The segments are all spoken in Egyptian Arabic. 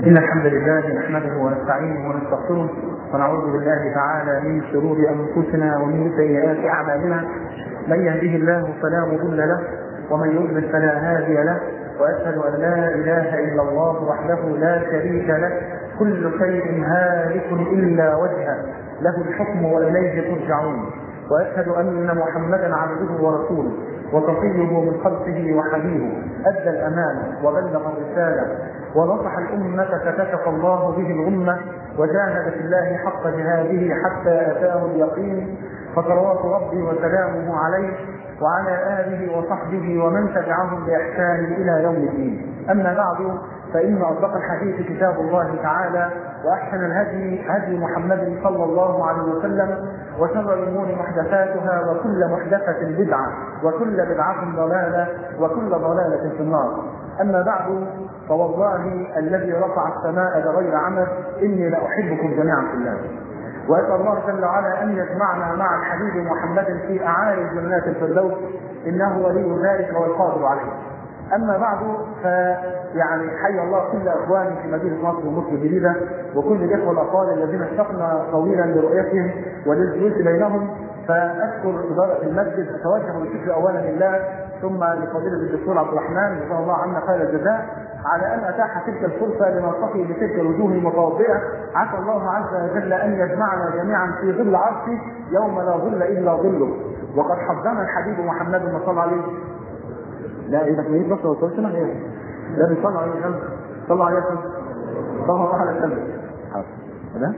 إن الحمد لله نحمده ونستعينه ونستغفره ونعوذ بالله تعالى من شرور أنفسنا ومن سيئات أعمالنا من يهده الله فلا مضل له ومن يضلل فلا هادي له وأشهد أن لا إله إلا الله وحده لا شريك له كل شيء هالك إلا وجهه له الحكم وإليه ترجعون وأشهد أن محمدا عبده ورسوله وصفيه من خلقه وحبيبه أدى الأمانة وبلغ الرسالة ونصح الأمة فكشف الله به الأمة وجاهد في الله حق جهاده حتى أتاه اليقين فصلوات ربي وسلامه عليه وعلى آله وصحبه ومن تبعهم بإحسان إلى يوم الدين أما بعد فإن أصدق الحديث كتاب الله تعالى وأحسن الهدي هدي محمد صلى الله عليه وسلم وشر الأمور محدثاتها وكل محدثة بدعة وكل بدعة ضلالة وكل ضلالة في النار أما بعد فوالله الذي رفع السماء بغير عمد إني لأحبكم جميعا في الله واسال الله جل وعلا ان يجمعنا مع الحبيب محمد في اعالي جنات الفردوس انه ولي ذلك والقادر عليه. اما بعد فيعني حي الله كل اخواني في مدينه مصر ومصر الجديده وكل الاخوه الاطفال الذين اشتقنا طويلا لرؤيتهم وللجلوس بينهم فاشكر اداره المسجد اتوجه بالشكر اولا لله ثم لفضيله الدكتور عبد الرحمن جزاه الله عنا خير الجزاء على ان اتاح تلك الفرصه لنلتقي بتلك الوجوه المتوضئه عسى الله عز وجل ان يجمعنا جميعا في ظل عرشه يوم لا ظل الا ظله وقد حضرنا الحبيب محمد صلى الله عليه لا اذا كنت بس لو قلت ايه لا بيصلى عليه وسلم صلى عليه وسلم صلى الله عليه وسلم حاضر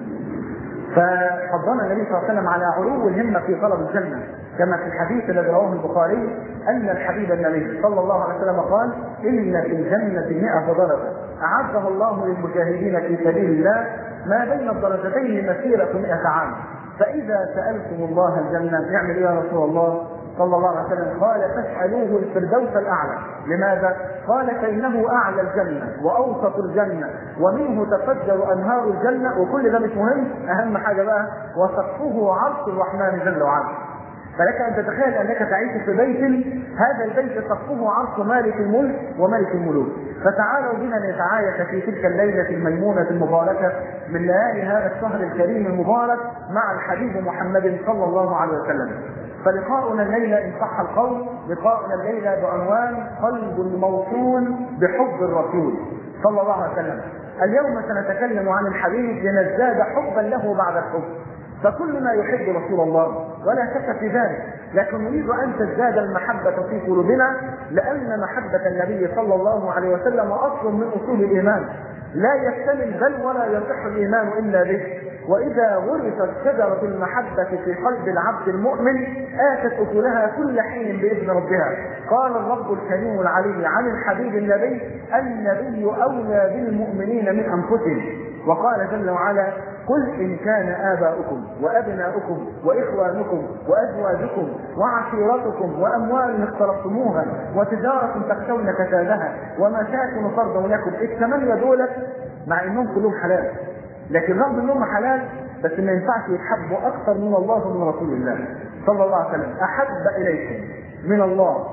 فحضرنا النبي صلى الله عليه وسلم على علو الهمه في طلب الجنه كما في الحديث الذي رواه البخاري ان الحبيب النبي صلى الله عليه وسلم قال ان في الجنه 100 درجه اعدها الله للمجاهدين في سبيل الله ما بين الدرجتين مسيره 100 عام فاذا سالتم الله الجنه يعمل ايه يا رسول الله صلى الله عليه وسلم قال فاسألوه الفردوس الأعلى لماذا؟ قال فإنه أعلى الجنة وأوسط الجنة ومنه تفجر أنهار الجنة وكل ده مش مهم أهم حاجة بقى وسقفه عرش الرحمن جل وعلا فلك ان تتخيل انك تعيش في بيت هذا البيت سقفه عرش مالك الملك وملك الملوك فتعالوا بنا نتعايش في تلك الليله الميمونه المباركه من ليالي هذا الشهر الكريم المبارك مع الحبيب محمد صلى الله عليه وسلم فلقاؤنا الليله ان صح القول لقاؤنا الليله بعنوان قلب موصول بحب الرسول صلى الله عليه وسلم اليوم سنتكلم عن الحبيب لنزداد حبا له بعد الحب فكلنا يحب رسول الله ولا شك في ذلك لكن نريد ان تزداد المحبه في قلوبنا لان محبه النبي صلى الله عليه وسلم اصل من اصول الايمان لا يكتمل بل ولا يصح الايمان الا به واذا ورثت شجره المحبه في قلب العبد المؤمن اتت اكلها كل حين باذن ربها قال الرب الكريم العلي عن الحبيب النبي النبي اولى بالمؤمنين من انفسهم وقال جل وعلا قل إن كان آباؤكم وأبناؤكم وإخوانكم وأزواجكم وعشيرتكم وأموال اقترفتموها وتجارة تخشون كسادها ومساكن ترضونكم الثمانية دولت مع إنهم كلهم حلال لكن رغم إنهم حلال بس ما ينفعش يتحبوا أكثر من الله ومن رسول الله صلى الله عليه وسلم أحب إليكم من الله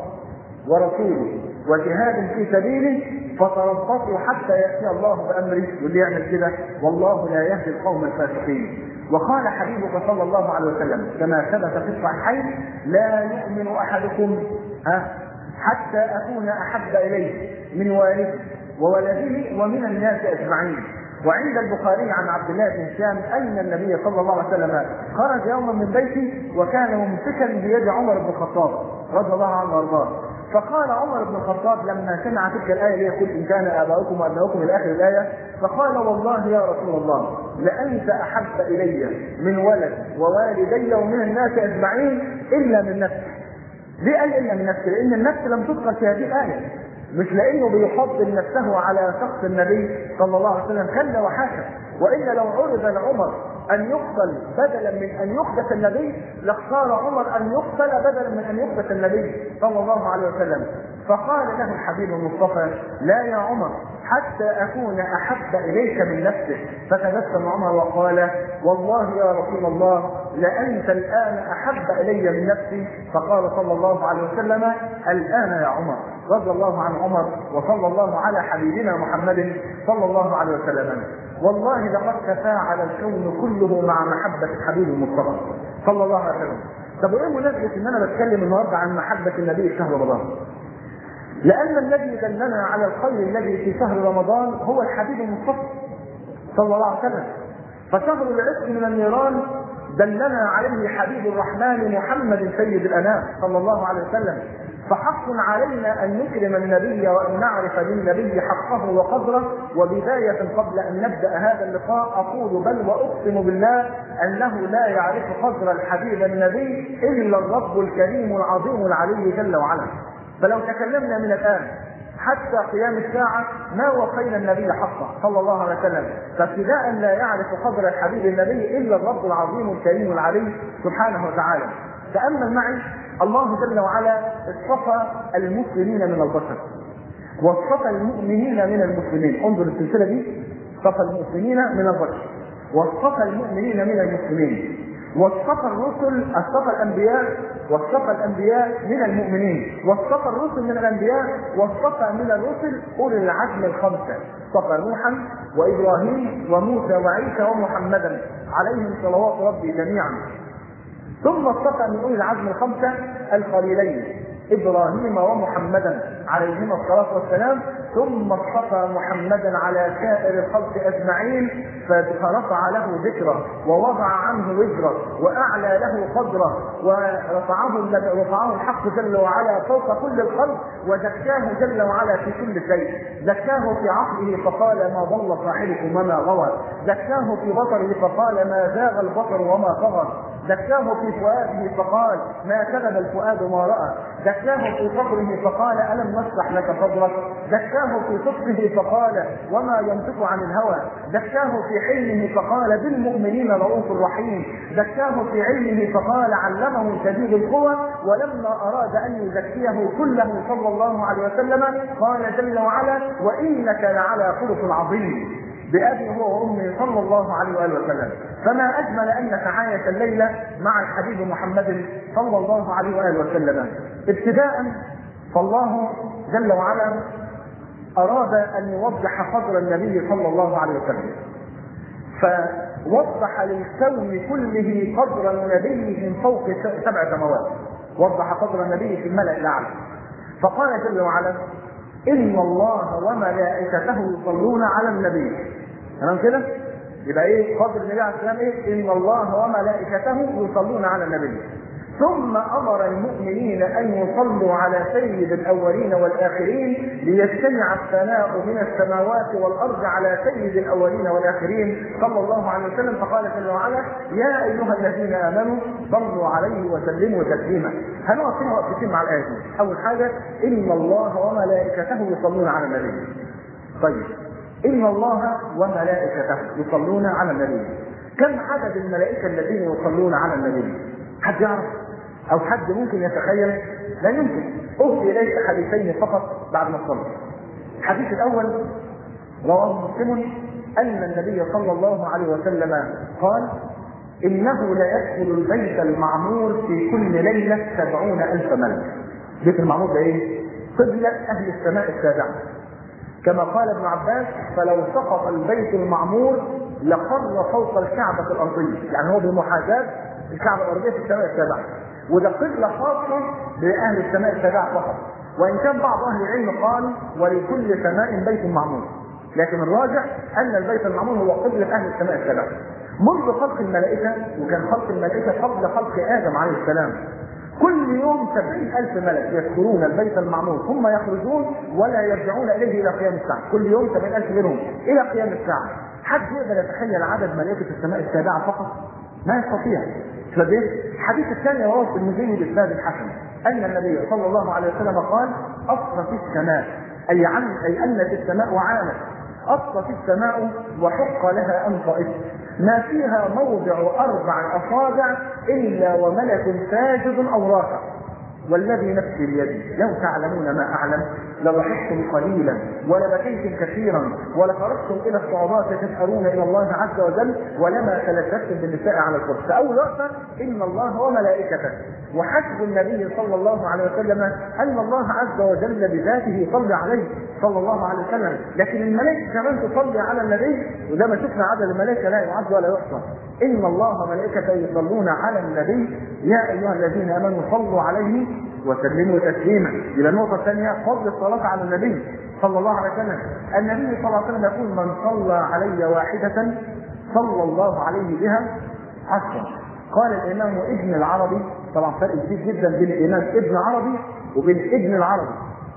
ورسوله وجهاد في سبيله فتربصوا حتى ياتي الله بامره واللي يعمل كده والله لا يهدي القوم الفاسقين وقال حبيبك صلى الله عليه وسلم كما ثبت في الصحيحين لا يؤمن احدكم ها حتى اكون احب اليه من والده وولده ومن الناس اجمعين وعند البخاري عن عبد الله بن هشام ان النبي صلى الله عليه وسلم خرج يوما من بيته وكان ممسكا بيد عمر بن الخطاب رضي الله عنه وارضاه فقال عمر بن الخطاب لما سمع تلك الايه اللي يقول ان كان اباؤكم وابناؤكم الى اخر الايه فقال والله يا رسول الله لانت احب الي من ولد ووالدي ومن الناس اجمعين الا من نفسي. ليه قال الا من نفسي؟ لان النفس لم تذكر في هذه الايه. مش لانه بيفضل نفسه على شخص النبي صلى الله عليه وسلم كلا وحاشا والا لو عرض لعمر ان يقتل بدلا من ان يقدس النبي لاختار عمر ان يقتل بدلا من ان يقدس النبي صلى الله عليه وسلم فقال له الحبيب المصطفى لا يا عمر حتى اكون احب اليك من نفسك فتبسم عمر وقال والله يا رسول الله لانت الان احب الي من نفسي فقال صلى الله عليه وسلم الان يا عمر رضي الله عن عمر وصلى الله على حبيبنا محمد صلى الله عليه وسلم والله لقد تفاعل الكون كله مع محبه الحبيب المصطفى صلى الله عليه وسلم طب وايه مناسبه ان انا بتكلم النهارده عن محبه النبي في شهر رمضان؟ لأن الذي دلنا على الخير الذي في شهر رمضان هو الحبيب المصطفى صلى الله عليه وسلم فشهر العتق من النيران دلنا عليه حبيب الرحمن محمد سيد الأنام صلى الله عليه وسلم فحق علينا أن نكرم النبي وأن نعرف للنبي حقه وقدره وبداية قبل أن نبدأ هذا اللقاء أقول بل وأقسم بالله أنه لا يعرف قدر الحبيب النبي إلا الرب الكريم العظيم العلي جل وعلا فلو تكلمنا من الآن حتى قيام الساعة ما وصينا النبي حقه صلى الله عليه وسلم فابتداء لا يعرف قدر الحبيب النبي إلا الرب العظيم الكريم العلي سبحانه وتعالى تأمل معي الله جل وعلا اصطفى المسلمين من البشر واصطفى المؤمنين من المسلمين انظر السلسلة دي اصطفى المؤمنين من البشر واصطفى المؤمنين من المسلمين واصطفى الرسل اصطفى الانبياء واصطفى الانبياء من المؤمنين واصطفى الرسل من الانبياء واصطفى من الرسل اولي العزم الخمسه اصطفى نوحا وابراهيم وموسى وعيسى ومحمدا عليهم صلوات ربي جميعا ثم اصطفى من اولي العزم الخمسه الخليلين ابراهيم ومحمدا عليهما الصلاه والسلام ثم اصطفى محمدا على سائر الخلق اجمعين فرفع له ذكره ووضع عنه وزره واعلى له قدره ورفعه رفعه الحق جل وعلا فوق كل الخلق وزكاه جل وعلا في كل شيء زكاه في عقله فقال ما ضل صاحبكم وما غوى زكاه في بصره فقال ما زاغ البصر وما طغى زكاه في فؤاده فقال ما كذب الفؤاد ما راى زكاه في صدره فقال الم نشرح لك صدرك زكاه في صدقه فقال وما ينطق عن الهوى زكاه في حلمه فقال بالمؤمنين رؤوف رحيم زكاه في علمه فقال علمه شديد القوى ولما اراد ان يزكيه كله صلى الله عليه وسلم قال جل وعلا وانك لعلى خلق عظيم بأبي هو وأمي صلى الله عليه وآله وسلم فما أجمل أن نتعايش الليلة مع الحبيب محمد صلى الله عليه وآله وسلم ابتداء فالله جل وعلا أراد أن يوضح قدر النبي صلى الله عليه وسلم فوضح للكون كله قدر النبي من فوق سبع سماوات وضح قدر النبي في الملأ الأعلى فقال جل وعلا إن الله وملائكته يصلون على النبي تمام كده؟ يبقى ايه قدر النبي عليه السلام ايه؟ ان الله وملائكته يصلون على النبي. ثم امر المؤمنين ان يصلوا على سيد الاولين والاخرين ليجتمع الثناء من السماوات والارض على سيد الاولين والاخرين صلى الله عليه وسلم فقال جل وعلا يا ايها الذين امنوا صلوا عليه وسلموا تسليما. هنقف فيها وقفتين مع الايه دي. اول حاجه ان الله وملائكته يصلون على النبي. طيب إن الله وملائكته يصلون على النبي كم عدد الملائكة الذين يصلون على النبي حد يعرف أو حد ممكن يتخيل لا يمكن أوفي إليك حديثين فقط بعد ما صلى الحديث الأول رواه مسلم أن النبي صلى الله عليه وسلم قال إنه لا يدخل البيت المعمور في كل ليلة سبعون ألف ملك بيت المعمور ده إيه؟ قبلة أهل السماء السابعة كما قال ابن عباس فلو سقط البيت المعمور لقر فوق الكعبة الأرضية يعني هو بمحاذاة الكعبة الأرضية في السماء السابعة وده قبلة خاصة بأهل السماء السابعة فقط وإن كان بعض أهل العلم قال ولكل سماء بيت معمور لكن الراجح أن البيت المعمور هو قبلة أهل السماء السابعة منذ خلق الملائكة وكان خلق الملائكة قبل خلق آدم عليه السلام كل يوم سبعين ألف ملك يدخلون البيت المعمور ثم يخرجون ولا يرجعون إليه إلى قيام الساعة كل يوم سبعين ألف منهم إلى قيام الساعة حد يقدر يتخيل عدد ملائكة السماء السابعة فقط ما يستطيع الحديث الثاني رواه الترمذي بإسناد الحسن أن النبي صلى الله عليه وسلم قال أصرت السماء أي عن أي أنت السماء وعانت أصرت السماء وحق لها أن طئت ما فيها موضع أربع أصابع إلا وملك ساجد أو راكع والذي نفسي بيده لو تعلمون ما اعلم لضحكتم قليلا ولبكيتم كثيرا ولخرجتم الى الصعوبات تسالون الى الله عز وجل ولما تلذذتم بالنساء على الفرش فاول وقفه ان الله وملائكته وحسب النبي صلى الله عليه وسلم ان الله عز وجل بذاته يصلي عليه صلى الله عليه وسلم لكن الملائكه كمان تصلي على النبي وده ما شفنا عدد الملائكه لا يعد ولا يحصى ان الله وملائكته يصلون على النبي يا ايها الذين امنوا صلوا عليه وسلموا تسليما الى النقطه الثانيه فضل الصلاه على النبي صلى الله عليه وسلم النبي صلى الله عليه وسلم يقول من صلى علي واحده صلى الله عليه بها عشرا قال الامام ابن العربي طبعا فرق كبير جدا بين الامام ابن عربي وبين ابن العربي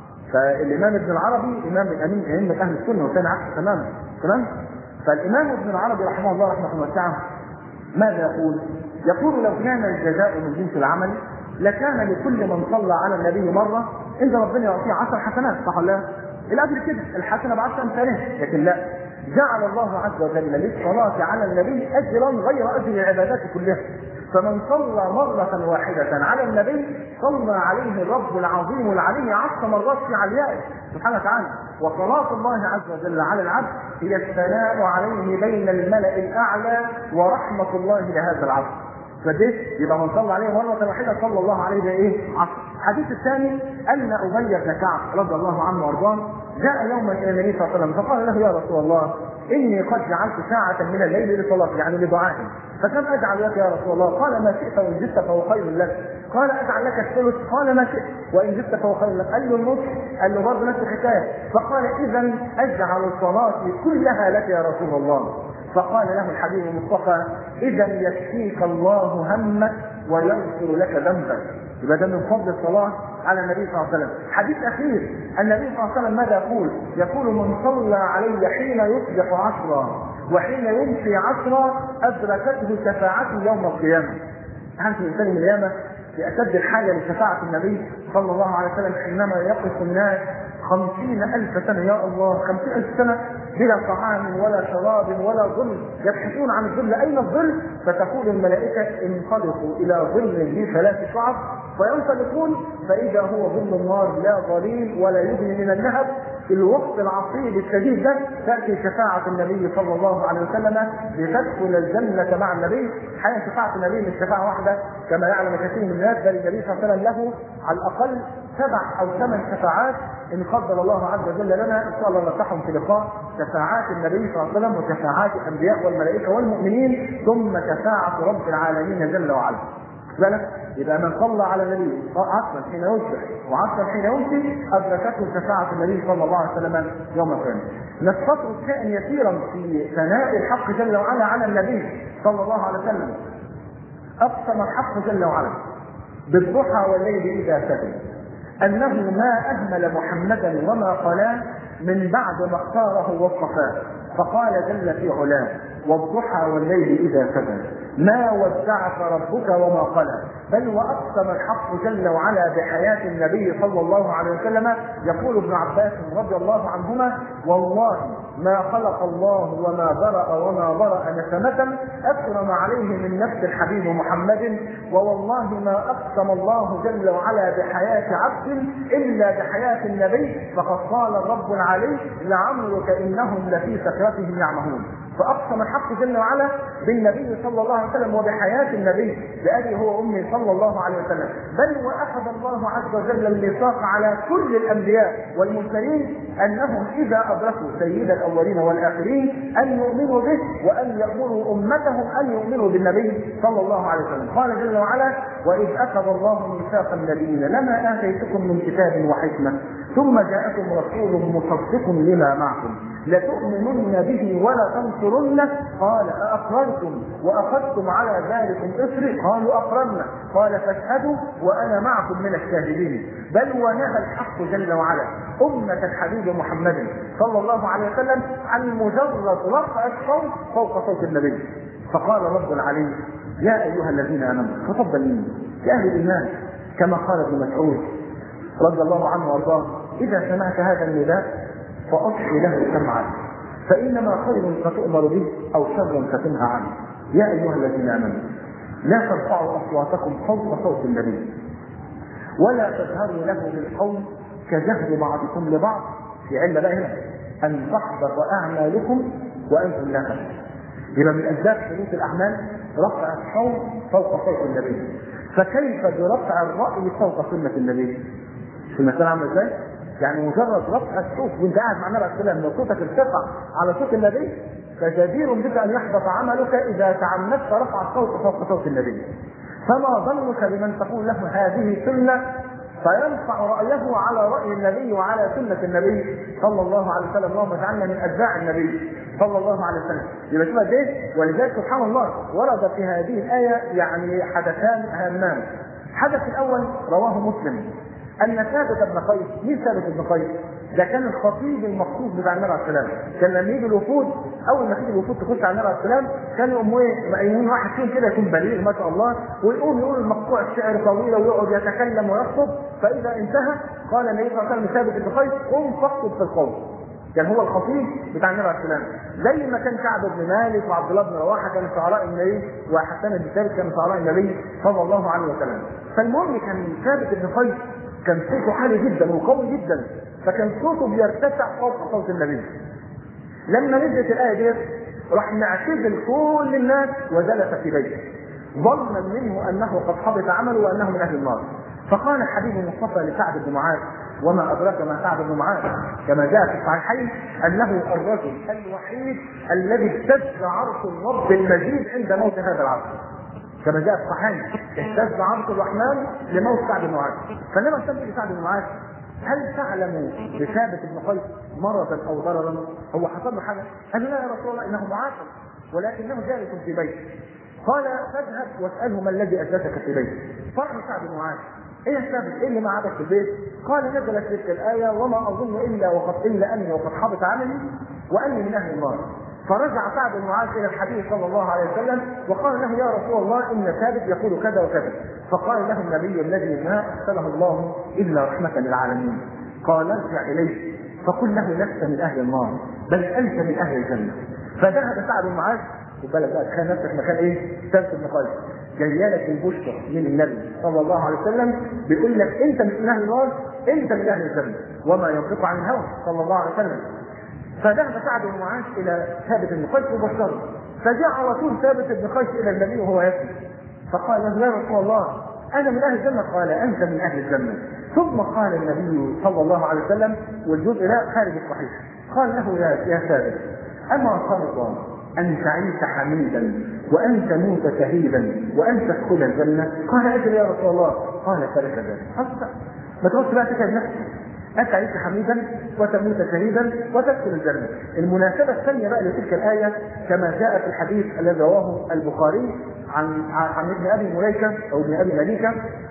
فالامام ابن العربي امام من امين ائمه اهل السنه وكان عكس تماما تمام فالامام ابن العربي رحمه الله رحمه واسعه ماذا يقول؟ يقول لو كان الجزاء من جنس العمل لكان لكل من صلى على النبي مره عند ربنا يعطيه عشر حسنات صح ولا لا؟ الاجر كده الحسنه بعشر امثالها لكن لا جعل الله عز وجل للصلاه على النبي اجرا غير اجر العبادات كلها فمن صلى مرة واحدة على النبي صلى عليه الرب العظيم العلي عشر مرات في عليائه سبحانه وتعالى وصلاة الله عز وجل على العبد هي الثناء عليه بين الملأ الأعلى ورحمة الله لهذا العبد فده يبقى من صلى عليه مرة واحدة صلى الله عليه بإيه؟ عشر. الحديث الثاني أن أبي بن كعب رضي الله عنه وأرضاه جاء يوما إلى النبي صلى الله عليه وسلم فقال له يا رسول الله إني قد جعلت ساعة من الليل لصلاتي يعني لدعائي فكم أجعل لك يا رسول الله؟ قال ما شئت وإن زدت فهو خير لك قال أجعل لك الثلث قال ما شئت وإن زدت فهو خير لك قال له النصف قال له برضه نفس الحكاية فقال إذا أجعل صلاتي كلها لك يا رسول الله فقال له الحبيب المصطفى اذا يكفيك الله همك ويغفر لك ذنبك يبقى ده من فضل الصلاه على النبي صلى الله عليه وسلم حديث اخير النبي صلى الله عليه وسلم ماذا يقول يقول من صلى علي حين يصبح عشرا وحين يمسي عشرا ادركته شفاعتي يوم القيامه انت الانسان من القيامه في اشد الحاجه لشفاعه النبي صلى الله عليه وسلم حينما يقف الناس خمسين ألف سنة يا الله خمسين ألف سنة بلا طعام ولا شراب ولا ظل يبحثون عن الظل أين الظل فتقول الملائكة انطلقوا إلى ظل ذي ثلاث شعب فينطلقون فإذا هو ظل النار لا ظليل ولا يغني من اللهب في الوقت العصيب الشديد ده تأتي شفاعة النبي صلى الله عليه وسلم لتدخل الجنة مع النبي حقيقة شفاعة النبي مش شفاعة واحدة كما يعلم كثير من الناس بل النبي صلى الله عليه وسلم له على الأقل سبع أو ثمان شفاعات إن قدر الله عز وجل لنا إن شاء الله نفتحهم في لقاء شفاعات النبي صلى الله عليه وسلم وشفاعات الأنبياء والملائكة والمؤمنين ثم شفاعة رب العالمين جل وعلا بالك يبقى من صلى على النبي عصرا حين يصبح وعصرا حين يمسي ادركته شفاعه النبي صلى الله عليه وسلم يوم القيامه. نستطرد شيئا يسيرا في ثناء الحق جل وعلا على النبي صلى الله عليه وسلم. اقسم الحق جل وعلا بالضحى والليل اذا سكن انه ما اهمل محمدا وما قلاه من بعد ما اختاره واصطفاه فقال جل في علاه والضحى والليل اذا سكن ما ودعك ربك وما قلى بل واقسم الحق جل وعلا بحياه النبي صلى الله عليه وسلم يقول ابن عباس رضي الله عنهما والله ما خلق الله وما برأ وما برأ نسمة أكرم عليه من نفس الحبيب محمد ووالله ما أقسم الله جل وعلا بحياة عبد إلا بحياة النبي فقد قال الرب العلي لعمرك إنهم لفي سكرتهم يعمهون فأقسم الحق جل وعلا بالنبي صلى الله عليه وسلم وبحياة النبي بأبي هو أمي صلى الله عليه وسلم بل وأخذ الله عز وجل الميثاق على كل الأنبياء والمرسلين أنهم إذا أدركوا سيد الأولين والآخرين أن يؤمنوا به وأن يأمروا أمتهم أن يؤمنوا بالنبي صلى الله عليه وسلم قال جل وعلا وإذ أخذ الله ميثاق النبيين لما آتيتكم من كتاب وحكمة ثم جاءكم رسول مصدق لما معكم لتؤمنن به ولا تنصرنه قال أأقررتم وأخذتم على ذلكم إصري قالوا أقررنا قال فاشهدوا وأنا معكم من الشاهدين بل ونهى الحق جل وعلا أمة الحبيب محمد صلى الله عليه وسلم عن مجرد رفع الصوت فوق صوت النبي فقال رب العلي يا أيها الذين آمنوا تفضل مني يا أهل الإيمان كما قال ابن مسعود رضي الله عنه وارضاه إذا سمعت هذا النداء فأصغي له سمعا فإنما خير فتؤمر به أو شر فتنهى عنه يا أيها الذين آمنوا لا ترفعوا أصواتكم فوق صوت النبي ولا تجهروا له بالقول كجهر بعضكم لبعض في علة بقى هنا أن تحبط أعمالكم وأنتم لا تعلمون يبقى من أسباب حدوث الأعمال رفع الصوت فوق صوت النبي فكيف برفع الرأي فوق سنة النبي؟ في المسألة عاملة ازاي؟ يعني مجرد رفع الصوت وانت قاعد مع النبي عليه السلام لو صوتك ارتفع على صوت النبي فجدير بك ان يحبط عملك اذا تعمدت رفع الصوت فوق صوت النبي. فما ظنك بمن تقول له هذه سنه فيرفع رايه على راي النبي وعلى سنه النبي صلى الله عليه وسلم اللهم اجعلنا من اتباع النبي صلى الله عليه وسلم يبقى شوف قد ايه ولذلك سبحان الله ورد في هذه الايه يعني حدثان هامان الحدث الاول رواه مسلم ان ثابت بن قيس مين ثابت بن قيس؟ ده كان الخطيب المخصوص بتاع النبي عليه السلام كان لما يجي الوفود اول ما تيجي الوفود تخش على النبي عليه السلام كان يقوم ايه مقيمين واحد فيهم كده يكون بليغ ما شاء الله ويقوم يقول المقطوع الشعر طويله ويقعد يتكلم ويخطب فاذا انتهى قال النبي صلى الله عليه وسلم ثابت بن قيس قم فاخطب في القوم كان هو الخطيب بتاع النبي عليه السلام زي ما كان كعب بن مالك وعبد الله بن رواحه كانوا شعراء النبي وحسان بن ثابت كانوا شعراء النبي صلى الله عليه وسلم فالمهم كان ثابت بن قيس كان صوته عالي جدا وقوي جدا فكان صوته بيرتفع فوق صوت النبي لما نزلت الايه ديت راح معتزل كل الناس وجلس في بيته ظنا منه انه قد حبط عمله وانه من اهل النار فقال حبيب المصطفى لسعد بن معاذ وما ادراك ما سعد بن معاذ كما جاء في الصحيحين انه الرجل الوحيد الذي اهتز عرش الرب المجيد عند موت هذا العرش كما جاء في الصحيحين اهتز عرش الرحمن لموت سعد بن معاذ فلما استمت سعد بن معاذ هل تعلم بثابت بن قيس مرضا او ضررا؟ هو حصل له حاجه؟ قال لا يا رسول الله انه معافى ولكنه جالس في بيته قال فاذهب واساله ما الذي اجلسك في بيته؟ فرح سعد بن معاذ ايه السبب؟ ايه اللي معادك في البيت؟ قال نزلت تلك الايه وما اظن الا وقد الا اني وقد حبط عملي واني من اهل النار. فرجع سعد بن معاذ الى الحبيب صلى الله عليه وسلم وقال له يا رسول الله ان ثابت يقول كذا وكذا. فقال له النبي الذي ما ارسله الله الا رحمه للعالمين. قال ارجع اليه فقل له لست من اهل النار بل انت من اهل الجنه. فذهب سعد بن معاذ خد بالك بقى تخيل نفسك مكان ايه؟ ثابت بن قيس. جايه لك البشرى من النبي صلى الله عليه وسلم بيقول لك انت من اهل النار انت من اهل الجنه وما ينطق عن الهوى صلى الله عليه وسلم فذهب سعد بن معاذ الى ثابت بن قيس وبشره فجاء على طول ثابت بن قيس الى النبي وهو يبكي فقال له يا رسول الله انا من اهل الجنه قال انت من اهل الجنه ثم قال النبي صلى الله عليه وسلم والجزء لا خارج الصحيح قال له يا يا ثابت اما ترضى ان تعيش حميدا وان تموت شهيدا وان تدخل الجنه قال اجل يا رسول الله قال فلك ذلك أصدق. ما تقولش بقى تكاد نفسك أن تعيش حميدا وتموت شهيدا وتدخل الجنة. المناسبة الثانية بقى لتلك الآية كما جاء في الحديث الذي رواه البخاري عن عن ابن أبي مليكة أو ابن أبي مليكة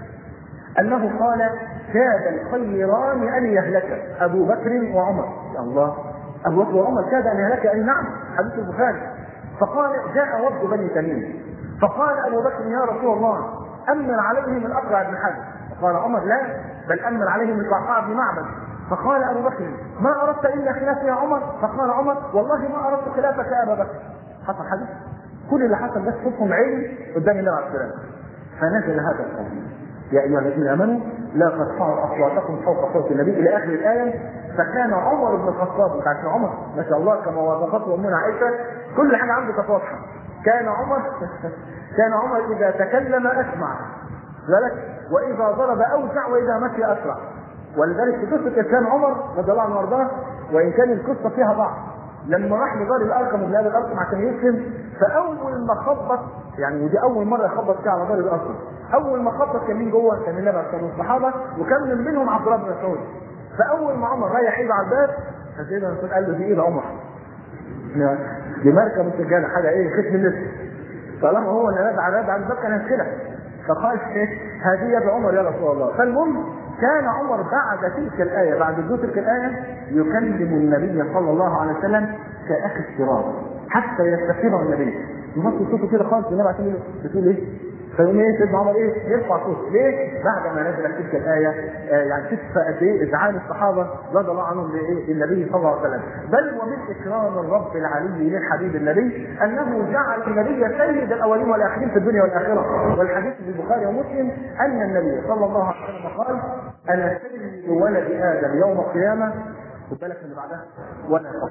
أنه قال كاد الخيران أن يهلك أبو بكر وعمر يا الله أبو بكر وعمر كاد أن يهلك أي نعم حديث البخاري فقال جاء وفد بني تميم فقال أبو بكر يا رسول الله أمن عليهم الأقرع بن حزم قال عمر لا بل أمن عليهم القعقاع بن معبد فقال أبو بكر ما أردت إلا خلافي يا عمر فقال عمر والله ما أردت خلافك يا أبا بكر حصل حدث كل اللي حصل بس صوتهم عين قدام النبي عليه السلام فنزل هذا القول يا ايها الذين امنوا لا ترفعوا اصواتكم فوق صوت النبي الى اخر الايه فكان عمر بن الخطاب انت عارفين عمر ما شاء الله كما وافقته امنا عائشه كل حاجه عنده كانت واضحه كان عمر كان عمر اذا تكلم اسمع ذلك واذا ضرب اوسع واذا مشي اسرع ولذلك في قصه كان عمر رضي الله عنه وارضاه وان كان القصه فيها ضعف لما راح لدار الارقم ابن ابي الارقم عشان يسلم فاول ما خبط يعني ودي اول مره يخبط فيها على دار الارقم اول ما خبط كان مين جوه؟ كان النبي عليه الصحابه وكان من منهم عبد الله بن مسعود فاول ما عمر رايح ايده على الباب فسيدنا مسعود قال له دي ايد عمر دي ماركه مسجله حاجه ايه ختم النسر طالما هو اللي نادى على على الباب كان هيدخلها فقال هذه يد عمر يا رسول الله فالمهم كان عمر بعد تلك الآية بعد وجود تلك الآية يكلم النبي صلى الله عليه وسلم كأخي الشرار حتى يستخيره النبي يبص صوته كده خالص النبي عشان بتقول ايه؟ فيقوم ايه سيدنا عمر ايه يرفع صوته ليه؟ بعد ما نزلت تلك الايه آه يعني شوف قد ايه اذعان الصحابه رضي الله عنهم لايه؟ للنبي صلى الله عليه وسلم بل ومن اكرام الرب العلي للحبيب النبي انه جعل النبي سيد الاولين والاخرين في الدنيا والاخره والحديث في البخاري ومسلم ان النبي صلى الله عليه وسلم قال انا سيد ولد ادم يوم القيامه خد بالك من اللي بعدها ولا فقر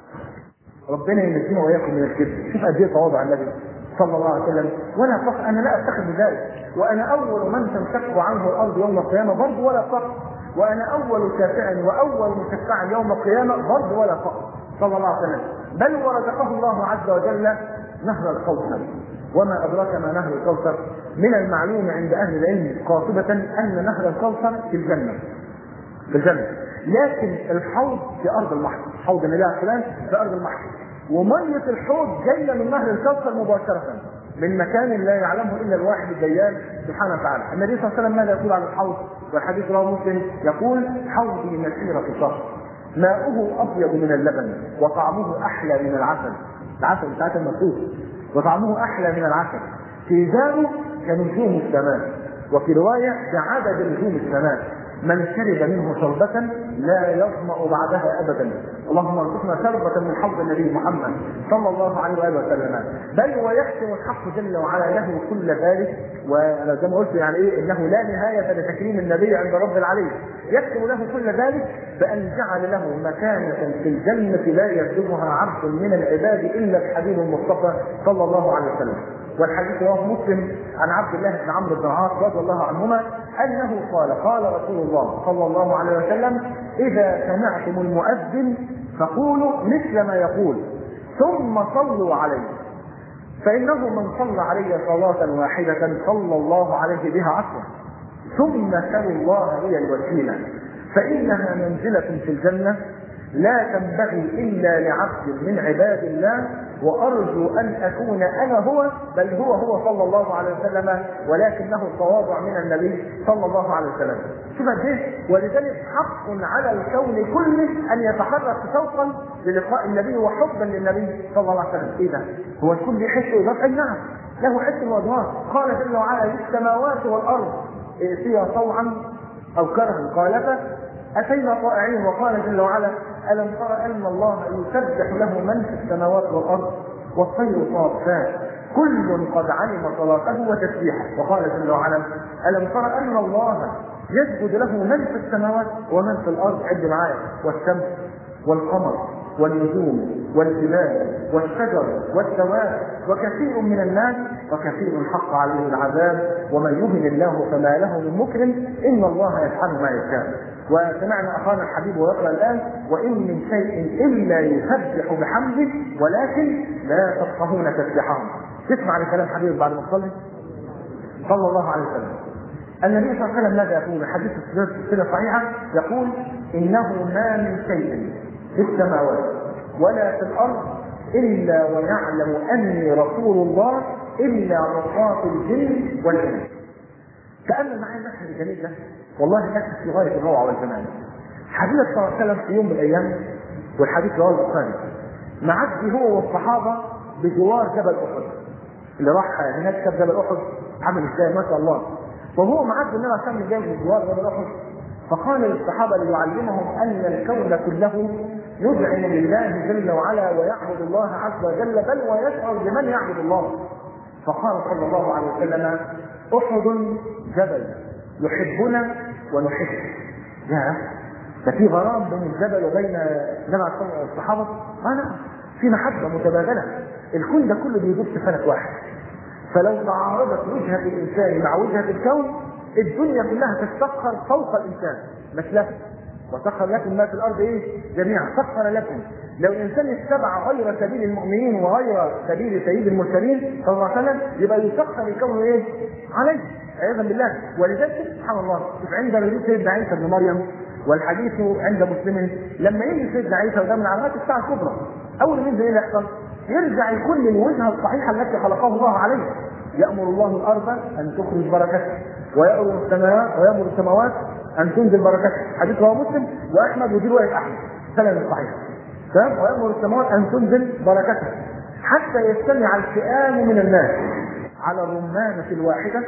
ربنا ينجينا واياكم من الكذب شوف قد ايه تواضع النبي صلى الله عليه وسلم ولا فخر انا لا افتخر بذلك وانا اول من تنشق عنه الارض يوم القيامه برضه ولا فخر وانا اول شافع واول مشفع يوم القيامه برضه ولا فخر صلى الله عليه وسلم بل ورزقه الله عز وجل نهر الكوثر وما ادراك ما نهر الكوثر من المعلوم عند اهل العلم قاطبه ان نهر الكوثر في الجنه في الجنه لكن الحوض في ارض المحشر حوض النبي عليه السلام في ارض المحشر وميه الحوض جايه من نهر الكوثر مباشره من مكان لا يعلمه الا الواحد الديان سبحانه وتعالى النبي صلى الله عليه وسلم ماذا يقول عن الحوض والحديث رواه مسلم يقول حوضي مسيره شهر ماؤه ابيض من اللبن وطعمه احلى من العسل العسل بتاعت المسوس وطعمه احلى من العسل في ذلك كنجوم السماء وفي روايه كعدد نجوم السماء من شرب منه شربة لا يظمأ بعدها أبدا اللهم ارزقنا شربة من حوض النبي محمد صلى الله عليه وآله وسلم بل ويختم الحق جل وعلا له كل ذلك وأنا زي ما قلت يعني إيه إنه لا نهاية لتكريم النبي عند رب العالمين يختم له كل ذلك بأن جعل له مكانة في الجنة لا يكتبها عبد من العباد إلا الحبيب المصطفى صلى الله عليه وسلم والحديث رواه مسلم عن عبد الله بن عمرو بن العاص رضي الله عنهما انه قال قال رسول الله صلى الله عليه وسلم اذا سمعتم المؤذن فقولوا مثل ما يقول ثم صلوا عليه فانه من صلى علي صلاه واحده صلى الله عليه بها عشرا ثم سلوا الله لي الوسيله فانها منزله في الجنه لا تنبغي الا لعبد من عباد الله وارجو ان اكون انا هو بل هو هو صلى الله عليه وسلم ولكنه التواضع من النبي صلى الله عليه وسلم. شوف قد ايه؟ ولذلك حق على الكون كله ان يتحرك شوقا للقاء النبي وحبا للنبي صلى الله عليه وسلم. ايه ده؟ هو الكل يحس ويضاف؟ اي نعم له حس وادوار قال جل وعلا للسماوات والارض ائتيا طوعا او كرها قالتا اتينا طائعين وقال جل وعلا الم تر ان الله يسبح له من في السماوات والارض والطير صافات كل قد علم صلاته وتسبيحه وقال جل وعلا الم تر ان الله يسجد له من في السماوات ومن في الارض عد معايا والشمس والقمر والنجوم والجبال والشجر والدواب وكثير من الناس وكثير حق عليه العذاب ومن يهن الله فما له من مكرم ان الله يفعل ما يشاء وسمعنا اخانا الحبيب ويقرا الان وان من شيء الا يسبح بحمده ولكن لا تفقهون تسبحهم تسمع لكلام حبيبك بعد ما تصلي صلى الله عليه وسلم النبي صلى الله عليه وسلم ماذا يقول الحديث السلسله صحيحه يقول انه ما من شيء في السماوات ولا في الارض الا ويعلم اني رسول الله الا عصاة الجن والانس تامل معايا المشهد الجميل ده والله مشهد في غايه الروعه والجمال حبيبك صلى الله عليه وسلم في يوم من الايام والحديث رواه البخاري معدي هو والصحابه بجوار جبل احد اللي راح هناك شاف جبل احد عمل ازاي ما شاء الله وهو معدي النبي صلى الله عليه وسلم بجوار جبل احد فقال للصحابه ليعلمهم ان الكون كله يذعن لله جل وعلا ويعبد الله عز وجل بل ويشعر بمن يعبد الله فقال صلى الله عليه وسلم احد جبل يحبنا ونحبه يا ده في غرام بين الجبل وبين النبي عليه الصحابه اه نعم في محبه متبادله الكون ده كله بيدور في فلك واحد فلو تعارضت وجهه الانسان مع وجهه الكون الدنيا كلها تستسخر فوق الانسان مثله وسخر لكم ما في الارض ايه؟ جميعا سخر لكم لو الانسان اتبع غير سبيل المؤمنين وغير سبيل سيد المرسلين صلى الله عليه وسلم يبقى يسخر الكون ايه؟ عليه عياذا بالله ولذلك سبحان الله شوف عند نزول سيدنا عيسى بن مريم والحديث عند مسلم لما يجي سيدنا عيسى وده من علامات الساعه الكبرى اول ما ينزل ايه اللي يحصل؟ يرجع يكون للوجهه الصحيحه التي خلقه الله عليها يامر الله الارض ان تخرج بركتها ويامر السماوات ويامر السماوات ان تنزل بركتها حديث رواه مسلم واحمد ودي روايه احمد سند صحيح تمام ويامر السماوات ان تنزل بركتها حتى يجتمع الفئام من الناس على الرمانة الواحدة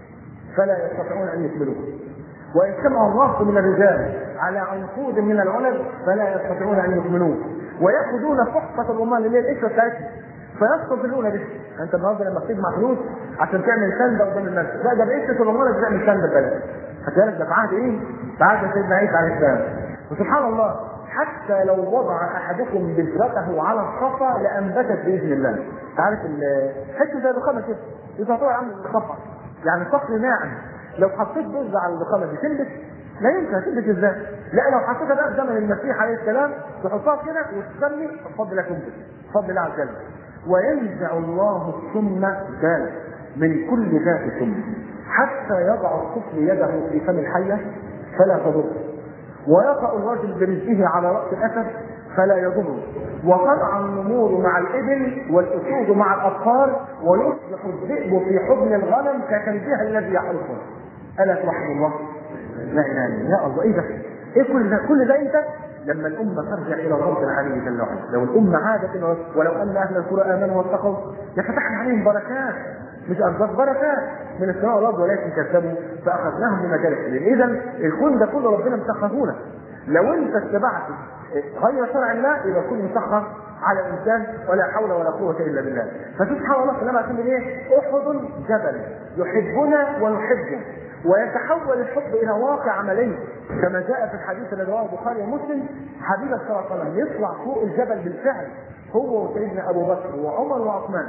فلا يستطيعون أن يكملوه وإن اجتمع الرهط من الرجال على عنقود من العنب فلا يستطيعون أن يكملوه ويأخذون فحصة الرمان اللي هي القشرة بتاعتهم فيستظلون به انت النهارده لما بتجمع فلوس عشان تعمل سنده قدام الناس لا ده بقشره الرمان بتعمل سنده ببلاش فكذلك ده في عهد ايه؟ في عهد سيدنا عيسى عليه السلام وسبحان الله حتى لو وضع احدكم بذرته على الصفا لانبتت باذن الله. عارف حته زي الرخامه كده اذا طلع عامل الصفا يعني صخر ناعم لو حطيت بذره على الرخامه دي تنبت لا يمكن هتنبت ازاي؟ لا لو حطيتها بقى في زمن المسيح عليه السلام تحطها كده وتسمي بفضل الله تنبت بفضل الله عز وجل. وينزع الله السم ذلك من كل ذات سم حتى يضع الطفل يده في فم الحيه فلا تضر ويقع الرجل برزقه على راس الاسد فلا يضره وتضع النمور مع الابل والاسود مع الابقار ويصبح الذئب في حضن الغنم ككلبها الذي يحرسه الا توحد الله لا اله الا يا الله ايه ده؟ ايه كل ده؟ كل ده انت لما الأمة ترجع إلى الرب العلي جل وعلا، لو الأمة عادت إلى ولو أن أهل القرى آمنوا واتقوا لفتحنا عليهم بركات مش أرزاق بركات من السماء والأرض ولكن كذبوا فأخذناهم بمجال السبيل، إذا الكون ده كله ربنا مسخره لو أنت اتبعت غير شرع الله يبقى كل مسخر على الانسان ولا حول ولا قوه الا بالله فسبحان الله سلام عليكم ايه؟ احد جبل يحبنا ونحبه ويتحول الحب الى واقع عملي كما جاء في الحديث الذي رواه البخاري ومسلم حبيبك صلى الله عليه وسلم يطلع فوق الجبل بالفعل هو وسيدنا ابو بكر وعمر وعثمان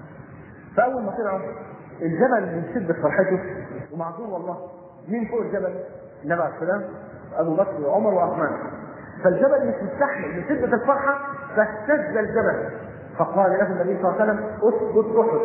فاول ما طلعوا الجبل من شده فرحته ومعذور والله مين فوق الجبل؟ النبي عليه السلام ابو بكر وعمر وعثمان فالجبل مش مستحمل من شده الفرحه فاهتز الجبل فقال له النبي صلى الله عليه وسلم اسكت احد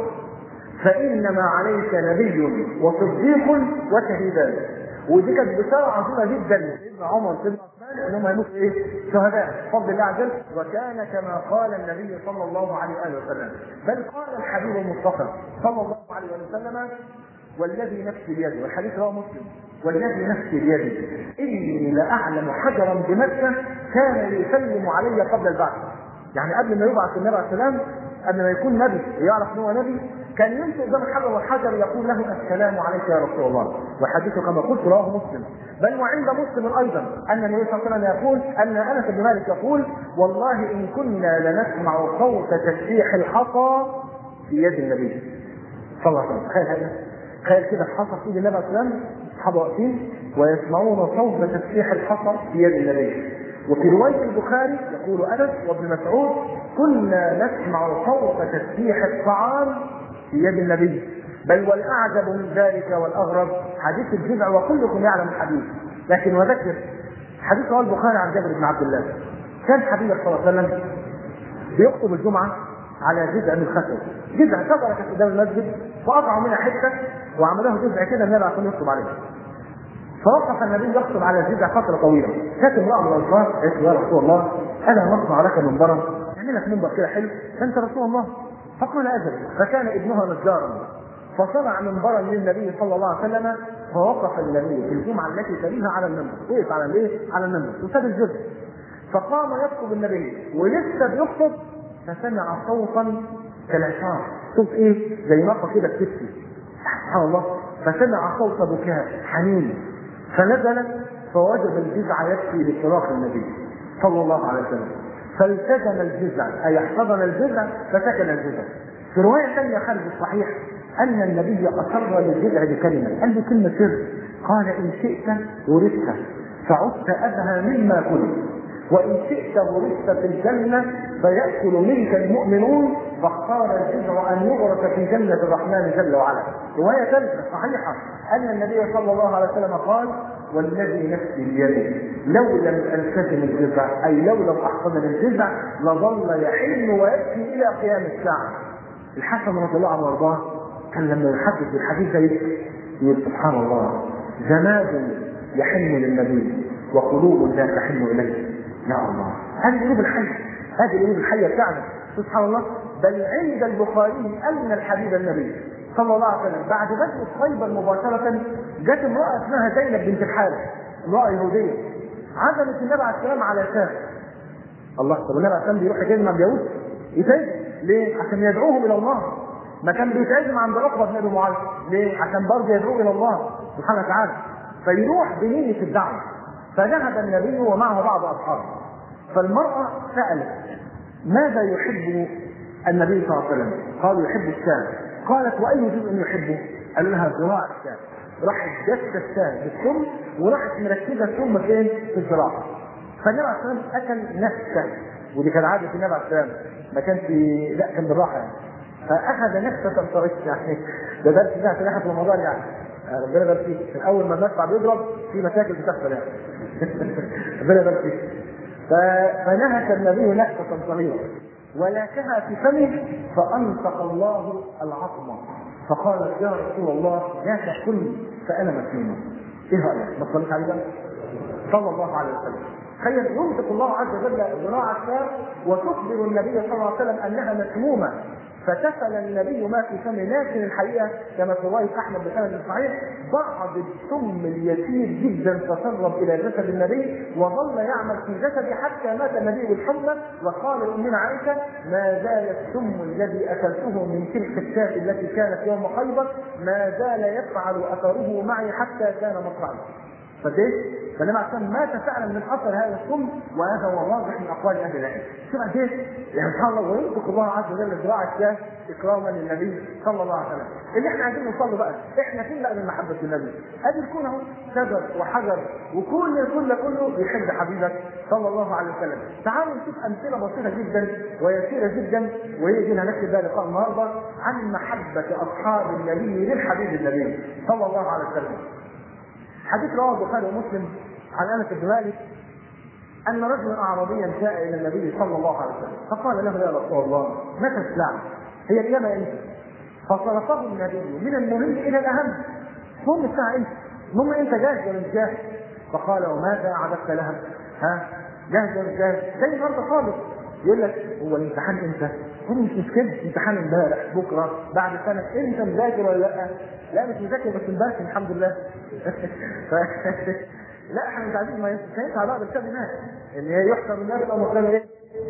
فانما عليك نبي وصديق وشهيدان ودي كانت بشاره عظيمه جدا لسيدنا عمر وسيدنا عثمان انهم هيموتوا ايه؟ شهداء بفضل الله عز وجل وكان كما قال النبي صلى الله عليه واله وسلم بل قال الحبيب المصطفى صلى الله عليه وسلم والذي نفسي بيده والحديث رواه مسلم والذي نفسي بيده اني لاعلم حجرا بمكه كان يسلم علي قبل البعث يعني قبل ما يبعث النبي عليه السلام قبل ما يكون نبي يعرف ان هو نبي كان يمشي قدام الحجر والحجر يقول له السلام عليك يا رسول الله والحديث كما قلت رواه مسلم بل وعند مسلم ايضا ان النبي صلى الله عليه وسلم يقول ان انس بن مالك يقول والله ان كنا لنسمع صوت تسبيح الحصى في يد النبي صلى الله عليه وسلم تخيل هذا تخيل كده الحصى في يد النبي صلى الله عليه وسلم اصحابه واقفين ويسمعون صوت تسبيح الحصى في يد النبي وفي رواية البخاري يقول أنس وابن مسعود كنا نسمع صوت تسبيح الطعام في يد النبي بل والأعجب من ذلك والأغرب حديث الجذع وكلكم يعلم الحديث لكن وذكر حديث رواه البخاري عن جابر بن عبد الله كان حبيبك صلى الله عليه وسلم بيخطب الجمعة على جذع من خشب جذع شجرة كانت قدام المسجد فقطعوا منها حتة وعملوه جذع كده النبي عشان يخطب عليه فوقف النبي يخطب على الجذع فتره طويله كانت امراه من الانصار قالت له يا رسول الله انا نصنع لك منبرا نعمل لك منبر كده حلو فانت رسول الله فقال اجل فكان ابنها نجارا فصنع منبرا للنبي صلى الله عليه وسلم فوقف النبي في الجمعه التي تليها على المنبر وقف على الايه؟ على المنبر وساب الجذع فقام يخطب النبي ولسه بيخطب فسمع صوتا كالعشار صوت ايه؟ زي نقطه كده بتبكي سبحان الله فسمع صوت بكاء حنين فنزل فوجد الجزع يبكي لصراخ النبي صلى الله عليه وسلم فالتزم الجزع اي احتضن الجزع فسكن الجزع في روايه ثانيه خارج الصحيح ان النبي اصر للجزع بكلمه قال له كلمه سر قال ان شئت ورثت فعدت ابهى مما كنت وان شئت ورثت في الجنه فياكل منك المؤمنون فاختار الجزع ان يغرس في جنه الرحمن جل وعلا روايه ثالثه صحيحه ان النبي صلى الله عليه وسلم قال والذي نفسي بيده لو لم التزم الجزع اي لو لم احتضن الجزع لظل يحن ويبكي الى قيام الساعه الحسن رضي الله عنه وارضاه كان لما يحدث بالحديث ده يقول سبحان الله جماد يحن للنبي وقلوب لا تحن اليه يا الله هذه القلوب الحيه هذه القلوب الحيه بتاعنا سبحان الله بل عند البخاري ان الحبيب النبي صلى الله عليه وسلم بعد بدء خيبر مباشرة جت امرأة اسمها زينب بنت الحارث امرأة يهودية عزمت النبي عليه السلام على شام الله طب النبي عليه السلام بيروح يجي مع اليهود يتجه ليه؟ عشان يدعوهم الى الله ما كان بيتعزم عند عقبه بن ابي معاذ ليه؟ عشان برضه يدعو الى الله سبحانه وتعالى فيروح بنية الدعوة فذهب النبي ومعه بعض أصحابه فالمرأة سألت ماذا يحب النبي صلى الله عليه وسلم؟ قالوا يحب الشام قالت وأي جزء يحبه؟ قال لها ذراع الشام راحت جت الشام بالثم وراحت مركزة الثم فين؟ في الذراع فالنبي عليه الصلاة والسلام أكل نفسه ودي كانت عادة النبي عليه الصلاة والسلام ما كانش لا كان بالراحة يعني فأخذ نفسة طريقة يعني ده درس ده في ناحية رمضان يعني ربنا يبارك فيك من اول ما المدفع بيضرب في مشاكل بتحصل يعني ربنا يبارك فيك فنهك النبي نهكة صغيرة ولكها في فمه فانطق الله العظمة فقالت يا رسول الله لا تأكلني فانا مسلمة ايه رايك؟ ما تصليش عليه بقى؟ صلى الله عليه وسلم تخيل ينطق الله عز وجل ذراع الشام وتخبر النبي صلى الله عليه وسلم انها مسمومه فتفل النبي ما في فمه لكن الحقيقه كما في روايه احمد بن صحيح بعض السم اليسير جدا تسرب الى جسد النبي وظل يعمل في جسده حتى مات النبي بالحمى وقال لامنا عائشه ما زال السم الذي اكلته من تلك الشاة التي كانت يوم خيبر ما زال يفعل اثره معي حتى كان مطرعا فديش فالنبي عشان مات فعلا من اثر هذا السم وهذا هو واضح من اقوال اهل العلم شوف قد ايه يعني سبحان الله وينطق الله عز وجل ذراع الشاه اكراما للنبي صلى الله عليه وسلم اللي احنا عايزين نوصل له بقى احنا فين بقى من محبه النبي ادي الكون اهو شجر وحجر وكل الكون ده كله بيحب حبيبك صلى الله عليه وسلم تعالوا نشوف امثله بسيطه جدا ويسيره جدا وهي دي هنكتب بقى لقاء النهارده عن محبه اصحاب النبي للحبيب النبي صلى الله عليه وسلم حديث رواه البخاري ومسلم عن انس بن مالك ان رجلا اعرابيا جاء الى النبي صلى الله عليه وسلم فقال له يا رسول الله متى الساعه؟ هي القيامه امتى؟ فصرفه النبي من المهم الى الاهم هم الساعه امتى؟ المهم انت جاهز ولا مش جاهز؟ فقال وماذا اعددت لها؟ ها؟ جاهز ولا مش جاهز؟ زي النهارده خالص يقول لك هو الامتحان امتى؟ هو مش مشكله امتحان امبارح بكره بعد سنه انت مذاكر ولا لا؟ لا مش مذاكر بس امبارح الحمد لله ف... لا احنا مش عايزين ما ينفعش بعض الكتاب هناك ان هي يحسب الناس او مكان ايه؟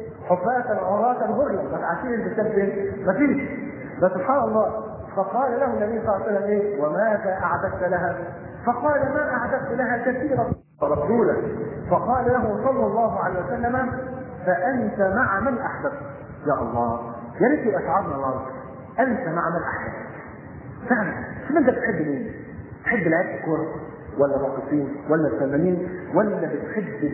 حفاة عراة غرلا ما تعرفين الكتاب فين؟ ما فيش بس سبحان الله فقال له النبي صلى الله عليه وسلم ايه؟ وماذا اعددت لها؟ فقال ما اعددت لها كثيرا رسولا فقال له صلى الله عليه وسلم فانت مع من احببت يا الله يا ريت يبقى شعارنا الله انت مع من احببت فعلا شوف انت بتحب مين؟ تحب لعيبه الكوره ولا الراقصين ولا الفنانين ولا بتحب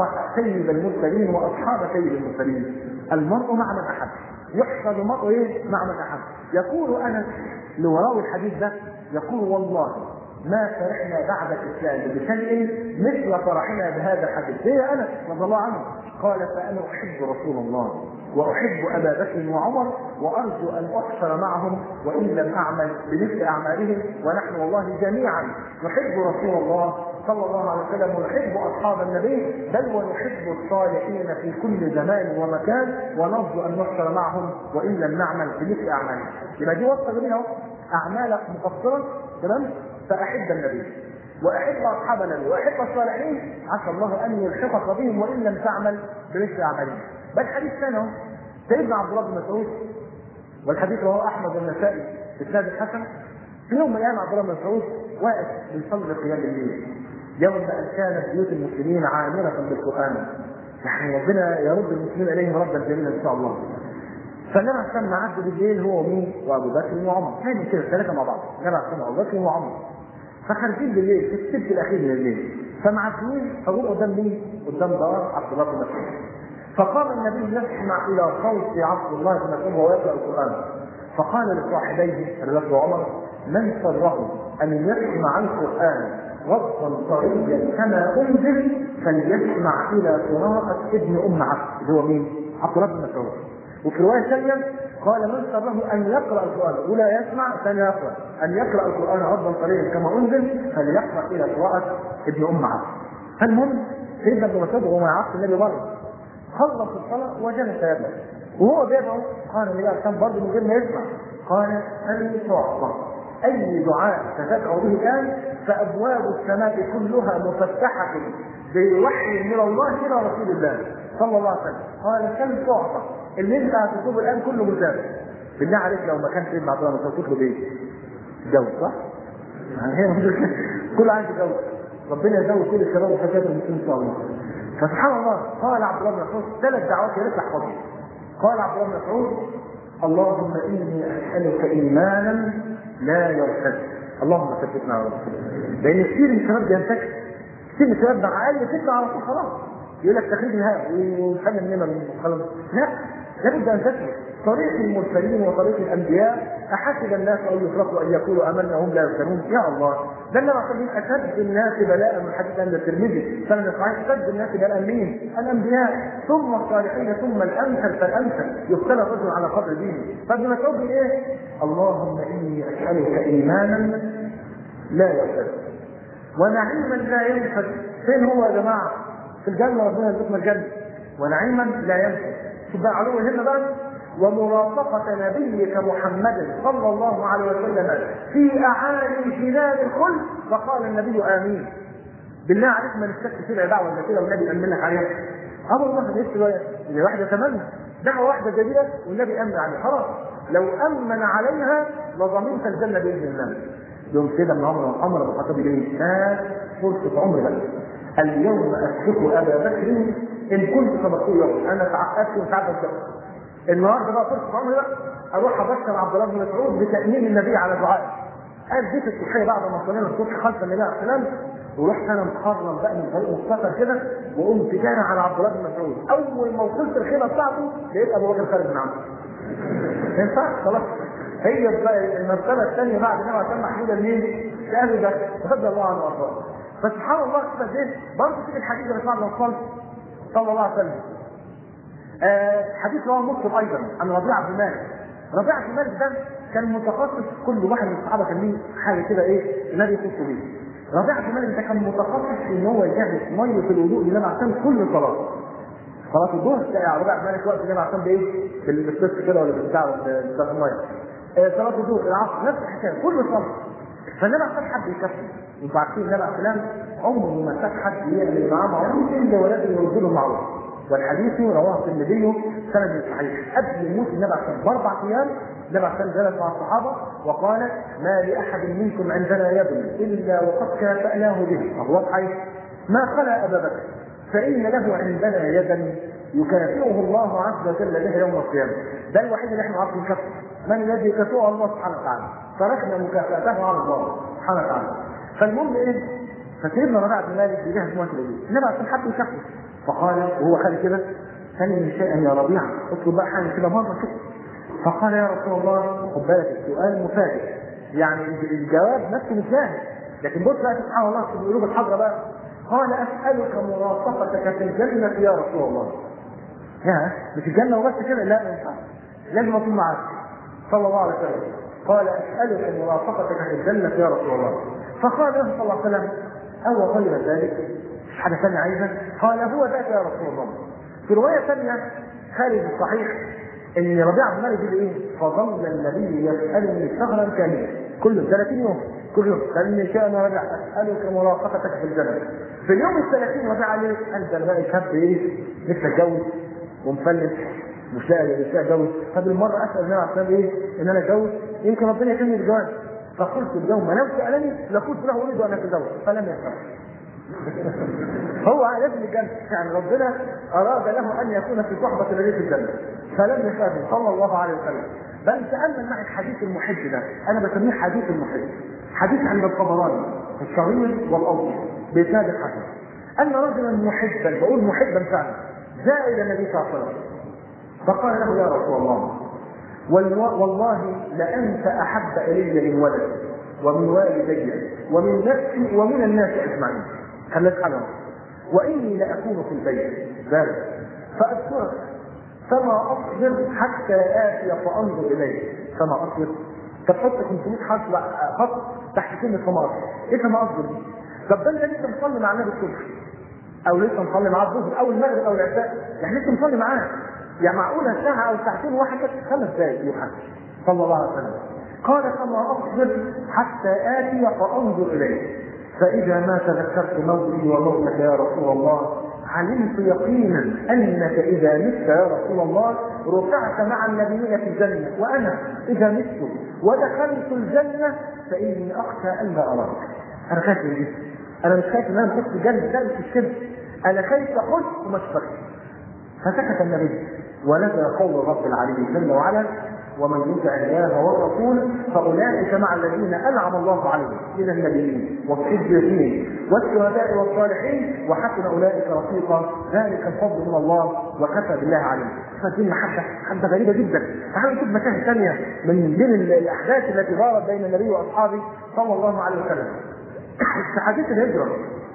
سيد المرسلين واصحاب سيد المرسلين المرء مع من احب يحفظ المرء ايه مع من احب يقول انس لوراوي الحديث ده يقول والله ما فرحنا بعد الاسلام بشيء مثل فرحنا بهذا الحديث هي انس رضي الله عنه قال فانا احب رسول الله واحب ابا بكر وعمر وارجو ان احشر معهم وان لم اعمل بمثل اعمالهم ونحن والله جميعا نحب رسول الله صلى الله عليه وسلم ونحب اصحاب النبي بل ونحب الصالحين في كل زمان ومكان ونرجو ان نحشر معهم وان لم نعمل بمثل اعمالهم يبقى دي وصفه جميله اعمالك مقصره تمام فاحب النبي واحب اصحاب النبي واحب الصالحين عسى الله ان يلحقك بهم وان لم تعمل بمثل اعمالهم بل حديث ثاني سيدنا عبد الله بن مسعود والحديث رواه احمد والنسائي في اسناد الحسن في يوم من الايام عبد الله بن مسعود واقف بيصلي قيام الليل يوم ان كانت بيوت المسلمين عامره بالقران يعني ربنا يرد المسلمين اليهم ردا جميلا ان شاء الله فالنبي عليه الصلاه عدى بالليل هو ومين؟ وابو بكر وعمر كانوا كده الثلاثه مع بعض النبي عليه الصلاه ابو بكر وعمر فخارجين بالليل في الثلث الاخير من الليل فمعديين فجم قدام مين؟ قدام دار عبد الله بن مسعود فقام النبي يسمع الى صوت عبد الله بن مسعود وهو يقرا القران فقال لصاحبيه ابي بكر وعمر من سره ان يسمع القران غضا طريا كما انزل فليسمع الى قراءه ابن ام عبد اللي هو مين؟ عبد الله بن مسعود وفي روايه ثانيه قال من سره ان يقرا القران ولا يسمع ثاني يقرا ان يقرا القران غضا طريا كما انزل فليقرا الى قراءه ابن ام عبد فالمهم سيدنا ابن مسعود وهو مع عبد النبي بره خلص الصلاه وجلس يدعو وهو بيدعو قال النبي عليه الصلاه برضه من غير ما يسمع قال ان تعطى اي دعاء ستدعو به الان فابواب السماء كلها مفتحه بوحي من الله الى رسول الله صلى الله عليه وسلم قال كم تعطى اللي انت هتطلبه الان كله مجاب بالله عليك لو ما كانش سيدنا عبد الله بن مسعود تطلب ايه؟ جوز صح؟ يعني هي كل عايز يتجوز ربنا يزود كل الشباب وفتيات المسلمين ان شاء الله فسبحان الله قال عبد الله بن مسعود ثلاث دعوات يا ريت احفظهم قال عبد الله بن مسعود اللهم اني اسالك ايمانا لا يرتد اللهم ثبتنا على رسول لان كثير من الشباب بينتكس كثير من الشباب مع اقل فكره على طول خلاص يقول لك تخريج نهائي ونحل مننا خلاص لا لابد ان تسلك طريق المرسلين وطريق الانبياء احسب الناس ان يتركوا ان يقولوا امنا وهم لا يفتنون يا الله ده النبي عليه اشد الناس بلاء من حديث عند الترمذي سنه صحيح اشد الناس بلاء مين؟ الانبياء ثم الصالحين ثم الامثل فالامثل يبتلى الرجل على قدر دينه فابن مسعود ايه؟ اللهم اني اسالك ايمانا لا يرتد ونعيما لا ينفد فين هو يا جماعه؟ في الجنه ربنا يرزقنا الجنه ونعيما لا ينفد شوف بقى علوم هنا بقى ومرافقة نبيك محمد صلى الله عليه وسلم في أعالي جنان الخلد فقال النبي آمين بالله عليك ما نستكفي كده دعوة ولا كده والنبي يأمن لك عليها أمر الله ليش بقى اللي واحد يتمنى دعوة واحدة جديدة والنبي أمن عليها خلاص لو أمن عليها لضمنت الجنة بإذن الله يوم كده من عمر عمر بن الخطاب ليه؟ فات فرصة عمر بقى اليوم أسبق أبا بكر إن كنت سبقته يوم أنا تعقدت ومش عارف أسبقه النهارده بقى فرصه عمري بقى اروح ابشر عبد الله بن مسعود بتامين النبي على دعائه. قال جيت الصبحيه بعد ما صلينا الصبح خلف النبي عليه السلام ورحت انا مخرم بقى من طريق مختصر كده وقمت جاري على عبد الله بن مسعود اول ما وصلت الخيمه بتاعته لقيت ابو بكر خارج من عنده. ما ينفعش خلاص هي بقى المرتبه الثانيه بعد النبي عليه السلام محموده لمين؟ لابي بكر رضي الله عنه وارضاه. فسبحان الله كده زين برضه في الحديث اللي بعد ما صلى الله عليه وسلم آه حديث رواه مسلم ايضا عن ربيعه بن مالك ربيعه بن مالك ده كان متخصص كل واحد من الصحابه كان ليه حاجه كده ايه النبي يخص بيه ربيعه بن مالك ده كان متخصص في ان هو يجهز ميه في الوضوء للنبي عشان كل صلاه صلاه الظهر تلاقي ربيعه بن مالك وقت النبي عشان بايه بالقسط كده ولا بالبتاع ولا بتاع الميه آه صلاه الظهر العصر نفس الحكايه كل صلاه فالنبي عشان حد يكفي انتوا عارفين النبي عليه السلام عمره ما ساب حد يعمل معاه معروف الا ولازم يرد له معروف والحديث رواه الترمذي سند صحيح قبل موت النبي عليه الصلاه باربع ايام النبي عليه الصلاه جلس مع الصحابه وقال ما لاحد منكم عندنا يد الا وقد كافأناه به فهو واضح ما خلا ابا بكر فان له عندنا يدا يكافئه الله عز وجل بها يوم القيامه ده الوحيد اللي احنا عارفين نكافئه من الذي يكافئه الله سبحانه وتعالى تركنا مكافاته على الله سبحانه وتعالى فالمهم ايه فسيدنا ربيعه بن مالك بيجهز موت النبي النبي عليه الصلاه حب يكافئه فقال وهو خالي كده هل من شيئا يا ربيعه اطلب بقى حاجه كده مره كده فقال يا رسول الله خد بالك السؤال مفاجئ يعني الجواب نفسه مش جاهز لكن بص بقى سبحان الله في القلوب الحاضره بقى قال اسالك مرافقتك في الجنه يا رسول الله يا مش الجنه وبس كده لا ما ينفعش لازم اكون معاك صلى الله عليه وسلم قال اسالك مرافقتك في الجنه يا رسول الله فقال له صلى الله عليه وسلم او غير ذلك مش حاجه ثانيه عايزه قال هو ذاك يا رسول الله في روايه ثانيه خارج الصحيح ان ربيعه بن مالك بيقول ايه؟ فظل النبي يسالني شهرا كاملا كل 30 يوم كل يوم سالني شيئا يا ربيعه اسالك مرافقتك في الجنه في اليوم ال 30 ربيعه عليه قال ده انا بقى شاب ايه؟ نفسي اتجوز ومفلس مش لاقي مش لاقي اتجوز فبالمره اسال النبي عشان ايه؟ ان انا اتجوز يمكن ربنا يكرمني بالجواز فقلت اليوم لو سالني لقلت له اريد ان اتزوج فلم يسال هو لازم الجنة يعني ربنا أراد له أن يكون في صحبة النبي في الجنة فلم يسأله صلى الله عليه وسلم بل تأمل معي الحديث المحب ده أنا بسميه حديث المحب حديث عند الطبراني الصغير والأوسط بإسناد الحسن أن رجلا محبا بقول محبا فعلا جاء إلى النبي صلى الله عليه وسلم فقال له يا رسول الله والله لأنت أحب إلي من ولد ومن والدي ومن نفسي ومن الناس أجمعين خليك حلوة وإني لأكون في البيت ذلك فأذكرك فما أصبر حتى آتي فأنظر إليك فما أصبر طب حط 500 حرف خط تحت كلمة فما أصبر إيه فما أصبر طب ده أنت لسه مصلي مع النبي الصبح أو لسه مصلي معاه الظهر أو المغرب أو العشاء يعني لسه مصلي معاه يعني معقولة ساعة أو ساعتين واحد خمس دقايق يوحنا صلى الله عليه وسلم قال فما أصبر حتى آتي فأنظر إليك فإذا ما تذكرت موتي وموتك يا رسول الله علمت يقينا انك اذا مت يا رسول الله رفعت مع النبيين في الجنه وانا اذا مت ودخلت الجنه فاني اخشى ان لا اراك انا خايف من جسمي انا مش خايف ان انا اخش الجنه لا مش الشرك انا خايف اخش وما اشتركش فسكت النبي ونزل قول الرب العلي جل وعلا ومن يطع الله والرسول فاولئك مع الذين انعم الله عليهم من النبيين والصديقين والشهداء والصالحين وحسن اولئك رفيقا ذلك الفضل من الله وكفى بالله عليم فدي حاجه حاجه غريبه جدا تعالوا نشوف مشاهد ثانيه من بين الاحداث التي دارت بين النبي واصحابه صلى الله عليه وسلم في حديث الهجره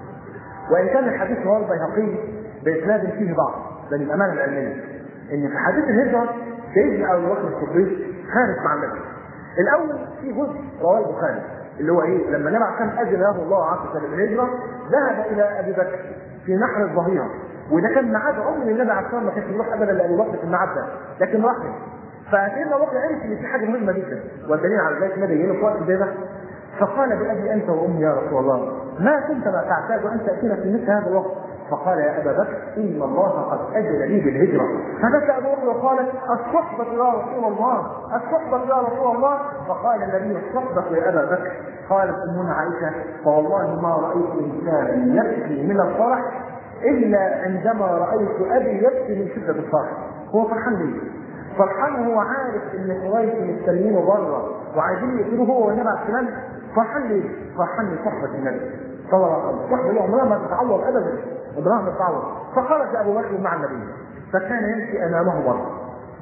وان كان الحديث رواه البيهقي باسناد فيه ضعف ده للامانه العلميه ان في حديث الهجره سيدنا ابو بكر الصديق خارج مع النبي الاول في جزء رواه البخاري اللي هو ايه لما النبي عليه الصلاه اذن له الله عز وجل بالهجره ذهب الى ابي بكر في نحر الظهيره وده كان ميعاد عمر النبي عليه الصلاه ما كانش يروح ابدا لابي بكر في الميعاد ده لكن راح فسيدنا ابو بكر عرف ان في حاجه مهمه جدا والدليل على ذلك النبي يجي في وقت زي ده فقال بأبي أنت وأمي يا رسول الله ما كنت ما تعتاد أن تأتينا في مثل هذا الوقت فقال يا أبا بكر إن الله قد أجل لي بالهجرة فبكى أبو بكر وقال الصحبة يا رسول الله الصحبة يا رسول الله فقال النبي الصحبة يا أبا بكر قالت أمنا عائشة فوالله ما رأيت إنسان يبكي من الفرح إلا عندما رأيت أبي يبكي من شدة الفرح هو فرحان ليه؟ فرحان هو عارف ان قريش مستنيينه بره وعايزين يقتلوه هو والنبي عليه السلام فرحان ليه؟ فرحان لصحبة النبي صلى الله عليه وسلم صحبة عمرها ما تتعوض ابدا عمرها ما تتعوض فخرج ابو بكر مع النبي فكان يمشي امامه مرة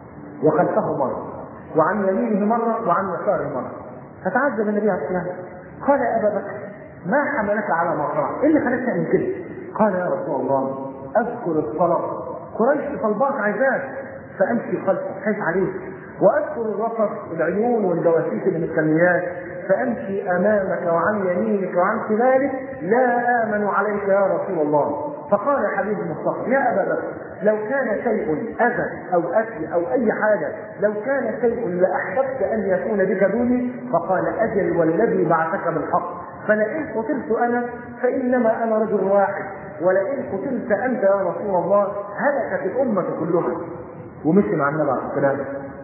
وخلفه مرة وعن يمينه مرة وعن يساره مرة فتعجب النبي عليه السلام قال يا ابا بكر ما حملك على ما صنعت؟ ايه اللي خلاك تعمل كده؟ قال يا رسول الله اذكر الطلب قريش طلبات عايزاك فامشي خلفك خايف عليك واذكر الرفض العيون والجواسيس اللي مستنياك فامشي امامك وعن يمينك وعن شمالك لا امن عليك يا رسول الله فقال حبيب المصطفى يا ابا بكر لو كان شيء اذى او اكل او اي حاجه لو كان شيء لاحببت ان يكون بك دوني فقال اجل والذي بعثك بالحق فلئن قتلت انا فانما انا رجل واحد ولئن قتلت انت يا رسول الله هلكت الامه كلها ومشي مع النبي عليه السلام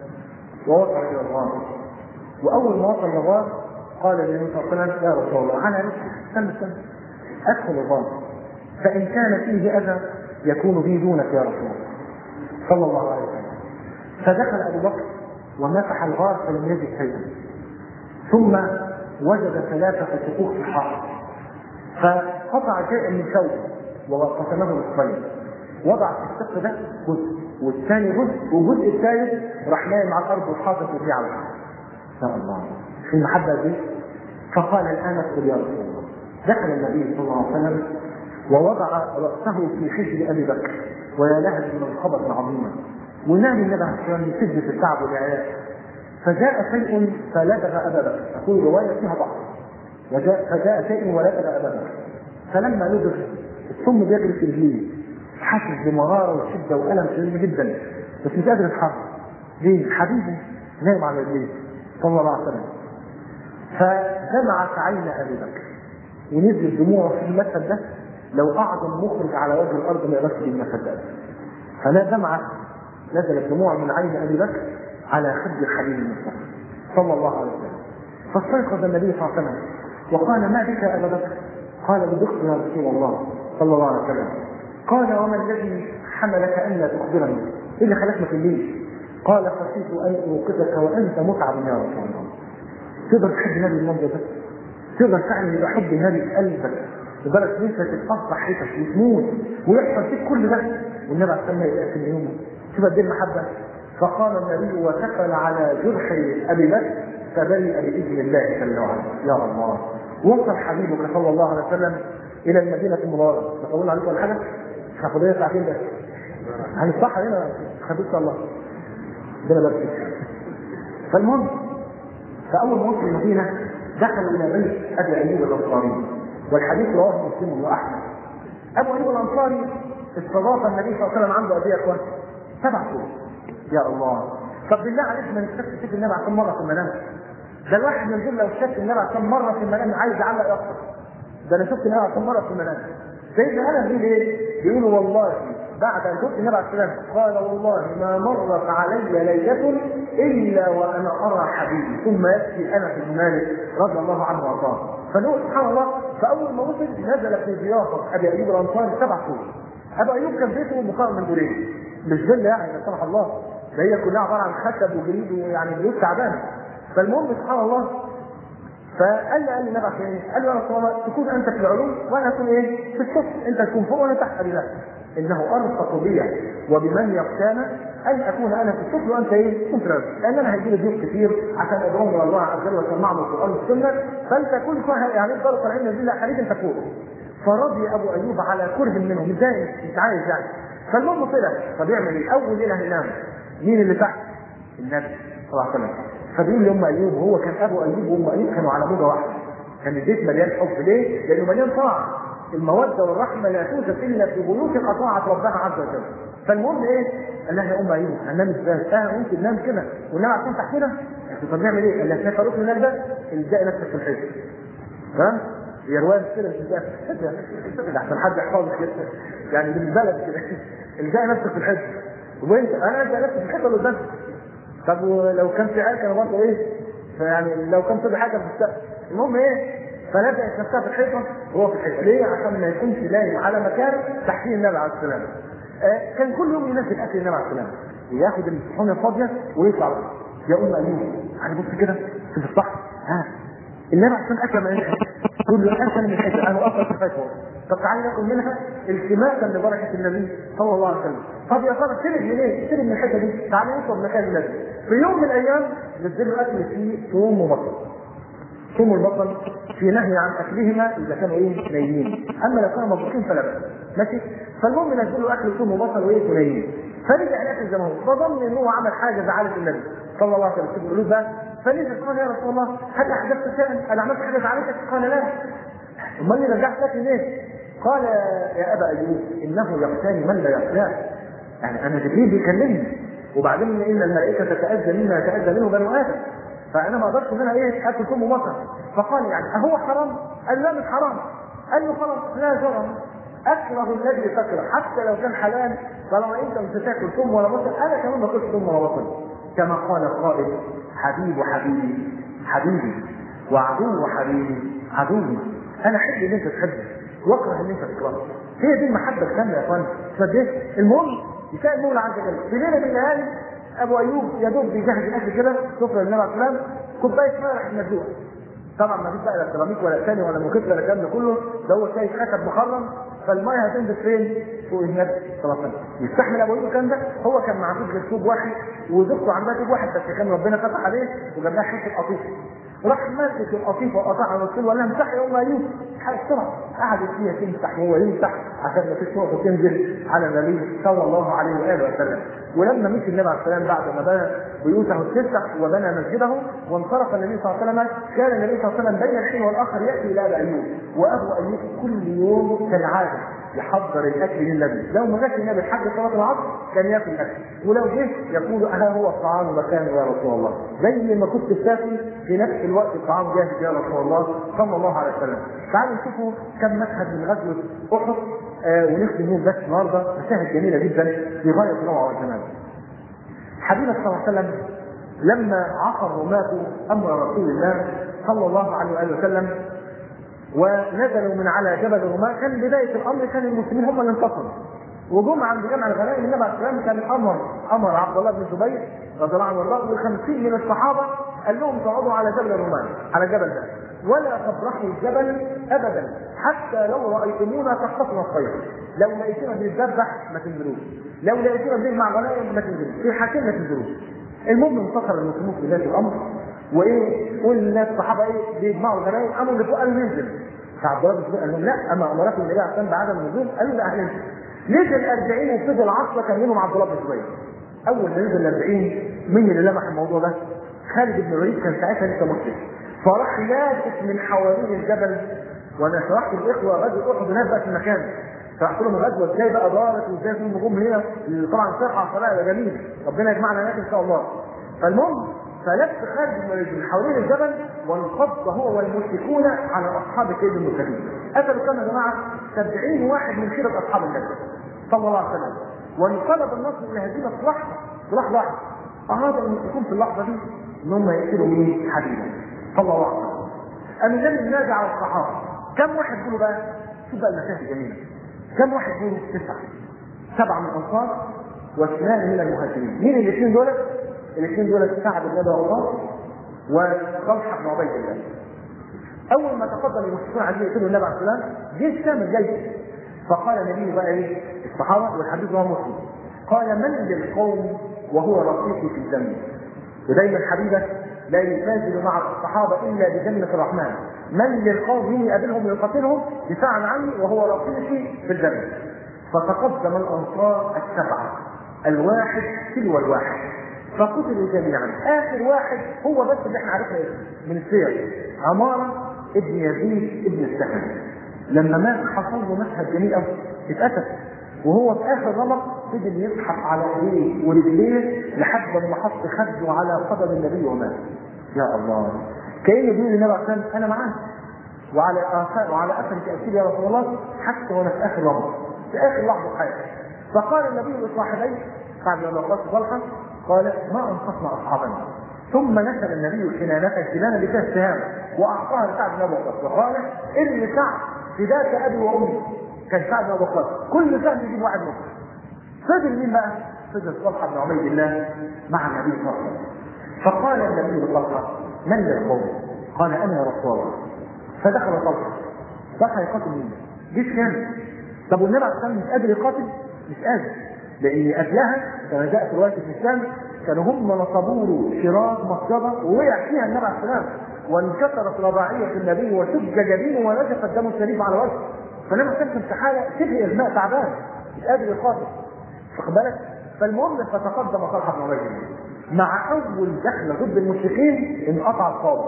ووصل الى الغار واول ما وصل للغار قال للنبي صلى الله عليه وسلم يا رسول الله انا نفسي استنى استنى ادخل الغار فان كان فيه اذى يكون بي دونك يا رسول الله صلى الله عليه وسلم فدخل ابو بكر ومسح الغار فلم يجد شيئا ثم وجد ثلاثه شقوق في الحائط فقطع شيئا من ثوبه وقسمه نصفين وضع في الشق ده جزء والثاني جزء والجزء الثالث راح نايم على الارض وحاطط رجليه على الارض. يا الله في المحبه دي فقال الان ادخل يا رسول الله. دخل النبي صلى الله عليه وسلم ووضع راسه في حجر ابي بكر ويا لها من خبر عظيما ونام النبي عليه الصلاه والسلام من شده التعب والعياء فجاء شيء فلدغ ابا بكر تقول روايه فيها ضعف وجاء فجاء شيء ولدغ ابا بكر فلما لدغ السم بيجري في رجليه حاسس بمراره وشده والم شديد جدا بس مش قادر يتحرك ليه؟ حبيبي نايم على رجليه صلى الله عليه وسلم فدمعت عين ابي بكر ونزل دموعه في المشهد ده لو اعظم مخرج على وجه الارض ما يغسل المشهد ده فلا دمعه نزلت دموع من عين ابي بكر على خد الحبيب المصطفى صلى الله عليه وسلم فاستيقظ النبي صلى الله عليه وسلم وقال ما بك يا ابا بكر؟ قال بدخت يا رسول الله صلى الله عليه وسلم قال وما الذي حملك الا تخبرني؟ ايه اللي خلاك ما تقوليش؟ قال خشيت ان اوقفك وانت متعب يا رسول الله. تقدر تحب النبي المنظر ده؟ تقدر فعلا يبقى حب النبي في قلبك لدرجه ان انت تتقطع حياتك وتموت ويحصل فيك كل ده والنبي عليه الصلاه والسلام في اليوم شوف قد ايه المحبه فقال النبي وكفل على جرح ابي بكر فبرئ باذن الله جل وعلا يا الله وصل حبيبك صلى الله عليه وسلم الى المدينه المنوره تقولون عليكم ولا حاجه؟ هاخد لنا ساعتين بس هنصح هنا خدوك الله ربنا يبارك فيك فالمهم فاول ما وصل المدينه دخلوا الى بيت ابي ايوب الانصاري والحديث رواه مسلم واحمد ابو ايوب الانصاري استضاف النبي صلى الله عليه وسلم عنده قد ايه يا اخوان؟ سبع شهور يا الله طب بالله عليك ما نشوفش تشوف النبي عشان مره في المنام ده الواحد من دول لو شاف النبي عشان مره في المنام عايز يعلق يقصر ده انا شفت النبي عشان مره في المنام سيدنا انس بيقول ايه؟ بيقول والله بعد ان شفت النبي عليه السلام قال والله ما مرت علي ليله الا وانا ارى حبيبي ثم يبكي انس بن مالك رضي الله عنه وارضاه فنقول سبحان الله فاول ما وصل نزل في ضيافه ابي ايوب الانصاري سبع شهور ابو ايوب كان بيته مقام من دورين مش فيلا يعني لا سمح الله ده هي كلها عباره عن خشب وجليد ويعني بيوت تعبانه فالمهم سبحان الله فقال لي قال لي النبي عشان ايه؟ قال له يا رسول الله تكون انت في العلوم وانا اكون ايه؟ في السفل انت تكون فوق وانا تحت ابي انه ارفق بي وبمن يخشانا ان اكون انا في السفل وانت ايه؟ كنت راجل لان انا هيجي لي ضيوف كتير عشان ادعوهم الى الله عز وجل واسمعهم القران والسنه فانت كل شويه يعني تفضل طالعين نازلين لا خليك انت فوق فرضي ابو ايوب على كره منهم ازاي مش عايز يعني فالمهم طلع طب يعمل ايه؟ اول ليله هينام مين اللي تحت؟ النبي صلى الله عليه وسلم فبيقول لي ام ايوب هو كان ابو ايوب وام ايوب كانوا على موجه واحده كان البيت مليان حب ليه؟ لانه مليان طاعه الموده والرحمه لا توجد الا في بيوت اطاعت ربها عز وجل فالمهم ايه؟ قال لها يا ام ايوب هننام ازاي؟ اه ممكن ننام كده وننام عشان تحتنا طب نعمل ايه؟ قال لها شايفه ركن النار ده؟ الجاي نفسك في الحجر تمام؟ هي روايه كده مش ازاي ده احسن حد يحفظك كده يعني بالبلد كده الجاي نفسك في الحجر وانت انا الجاي نفسي في الحجر اللي قدامك طب ولو كان في عيال كانوا برضه ايه؟ فيعني لو كان في حاجه في السقف المهم ايه؟ فلزقت نفسها في الحيطه وهو في الحيطه ليه؟ عشان ما يكونش لايم على مكان تحتيه النبي عليه السلام. آه كان كل يوم ينزل اكل النبي عليه السلام وياخد الصحون الفاضيه ويطلع يا ام ايوب يعني بص كده في الصح ها النبي عليه السلام اكل من كل اكل من الحيطه انا اصلا في الحيطه طب تعالى ناكل منها التماسا لبركه النبي صلى الله عليه وسلم طب يا ترى سرق من ايه؟ سرق من الحته دي تعالى نوصل مكان النبي في يوم من الايام نزلوا اكل فيه ثوم وبصل ثوم والبصل في نهي عن اكلهما اذا كانوا ايه نايمين اما لو كانوا مطبوخين فلا باس ماشي فالمهم نزلوا اكل ثوم وبصل وايه ونايمين فرجع الاكل زي ما هو فظن ان هو عمل حاجه زعلت النبي صلى الله عليه وسلم تقول له بقى فنزل قال يا رسول الله هل احدثت شيئا؟ انا عملت حاجه زعلتك؟ قال لا امال اللي رجعت لك ليه؟ قال يا ابا ايوب انه يخشاني من لا يخشاه يعني انا جبريل بيكلمني وبعدين ان الملائكه تتاذى مما يتاذى منه بنو ادم فانا ما اقدرش ان انا ايه اكل ثم مصر فقال يعني اهو حرام؟ قال لا مش حرام قال له خلاص لا جرم اكره الذي تكره حتى لو كان حلال طالما انت مش هتاكل ثم ولا بصل انا كمان ما اكلش ثم ولا بصل كما قال القائل حبيب حبيبي حبيبي وعدو حبيبي عدوي انا احب ان انت تحبني واكره ان انت تكرهني هي دي المحبه الكامله يا اخوان فده المهم يسال المولى عز وجل في ليله من الليالي ابو ايوب يا دوب بيجهز الاكل كده سفره النبي عليه السلام كوبايه ميه راح مدلوقه طبعا ما فيش بقى لا سيراميك ولا ثاني ولا مخيط ولا الكلام ده كله ده هو شاي خشب مخرم فالميه هتنزل فين؟ فوق النبي صلى الله عليه وسلم يستحمل ابو ايوب الكلام ده هو كان معاه غير ثوب واحد وزوجته عندها ثوب واحد بس كان ربنا فتح عليه وجاب لها حته قطيفه راح ماسك القطيفه وقطعها الرسول وقال لها امسحي يا ام ايوب حاجه بسرعه قعدت فيها تمسح وهو يمسح عشان ما فيش نقطه تنزل على النبي صلى الله عليه واله وسلم ولما مشي النبي عليه السلام بعد ما بنى بيوته التسع وبنى مسجده وانصرف النبي صلى الله عليه وسلم كان النبي صلى الله عليه وسلم بين الحين والاخر ياتي الى ابي ايوب وابو ايوب كل يوم كالعاده يحضر الاكل للنبي لو ما جاش النبي لحد صلاه العصر كان ياكل الاكل ولو جه يقول انا هو الطعام مكانه يا رسول الله زي ما كنت بتاكل في نفس الوقت الطعام جاهز يا رسول الله صلى الله عليه وسلم تعالوا نشوفوا كم مشهد من غزوه احد آه ونختم يوم بس النهارده مشاهد جميله جدا في غايه الروعه والجمال حبيبنا صلى الله عليه وسلم لما عقر وماتوا امر رسول الله صلى الله عليه واله وسلم ونزلوا من على جبل الرماة كان بداية الأمر كان المسلمين هم اللي انتصروا وجم عند جمع الغنائم النبي عليه السلام كان أمر أمر عبد الله بن زبير رضي الله عنه وارضاه وخمسين من الصحابة قال لهم تقعدوا على جبل الرماة على جبل ده ولا تبرحوا الجبل أبدا حتى لو رأيتمونا تخطفنا الطير لو لقيتونا بنتذبح ما تنزلوش لو لقيتونا بنجمع غنائم ما تنزلوش في حاجتين ما تنزلوش المهم انتصر المسلمون في ذات الأمر وايه والناس الصحابه ايه بيجمعوا الغنائم قاموا اللي فوق قالوا ننزل فعبد الله بن قال لهم لا اما امركم النبي عليه الصلاه بعدم النزول قالوا لا هننزل نزل 40 وفضل 10 كان منهم عبد الله بن زبير اول ما نزل 40 مين اللي لمح الموضوع ده؟ خالد بن الوليد كان ساعتها لسه مسلم فراح لافت من حوالين الجبل وانا شرحت الاخوه غزوه احد هناك بقى في المكان شرحت لهم الغزوه ازاي بقى دارت وازاي في النجوم هنا طبعا صحه صلاه جميل ربنا يجمعنا هناك ان شاء الله فالمهم فلف خالد بن الوليد من حوالين الجبل وانقض هو والمشركون على اصحاب كيد المرتدين قتلوا كم يا جماعه 70 واحد من خيره اصحاب النبي صلى الله عليه وسلم وانقلب النصر الى هزيمه في لحظه في لحظه واحده اراد المشركون في اللحظه دي ان هم يقتلوا مين؟ حبيبا صلى الله عليه وسلم قام النبي ينادى على الصحابه كم واحد دول بقى؟ شوف بقى المشاهد الجميله كم واحد دول؟ تسعه سبعه من الانصار واثنان من المهاجرين مين الاثنين دول؟ الاثنين دول سعد بن ابي وقاص وطلحه بن عبيد الله اول ما تقدم المشركون عليه يقتلوا النبي عليه السلام جيش كامل جاي فقال النبي بقى ايه الصحابه والحديث هو مسلم قال من للقوم وهو رفيقي في الجنه ودايما حبيبك لا يتنازل مع الصحابه الا بجنه الرحمن من للقوم مين يقابلهم ويقاتلهم دفاعا عني وهو رفيقي في الجنه فتقدم الانصار السبعه الواحد تلو الواحد فقتلوا جميعا اخر واحد هو بس اللي احنا عرفنا من السير عماره ابن يزيد ابن السكن لما مات حصل له مشهد جميل قوي اتقتل وهو في اخر رمق فضل يزحف على ايديه ورجليه لحد ما حط خده على قدم النبي ومات يا الله كانه بيقول للنبي عليه الصلاه انا معاك وعلى اثار وعلى اثر تاثير يا رسول الله حتى وانا في اخر رمق في اخر لحظه في حياتي فقال النبي لصاحبيه سعد بن وقاص طلحه قال ما انصفنا اصحابنا ثم نشر النبي حنانته كنانه بها السهام واعطاها لسعد بن ابي وقاص وقال ان سعد فداك ابي وامي كان سعد بن ابي وقاص كل سهم يجيب واحد منهم فضل مين بقى؟ فضل طلحه بن عبيد الله مع النبي صلى الله عليه وسلم فقال النبي لطلحه من للقوم؟ قال انا يا رسول الله فدخل طلحه طلحه يقاتل مين؟ جيش كامل طب والنبي عليه الصلاه والسلام مش قادر يقاتل؟ مش قادر لان قبلها كما جاء في روايه ابن الشام كانوا هم نصبوا له شراك مصجبه ووقع فيها النبي عليه السلام وانكسرت رباعيه النبي وشج جبينه ونزف الدم الشريف على وجهه فالنبي عليه السلام في حاله شبه اغماء تعبان مش قادر يقاتل واخد بالك فالمهم فتقدم طلحه بن عبيد مع اول دخله ضد المشركين انقطع الصابه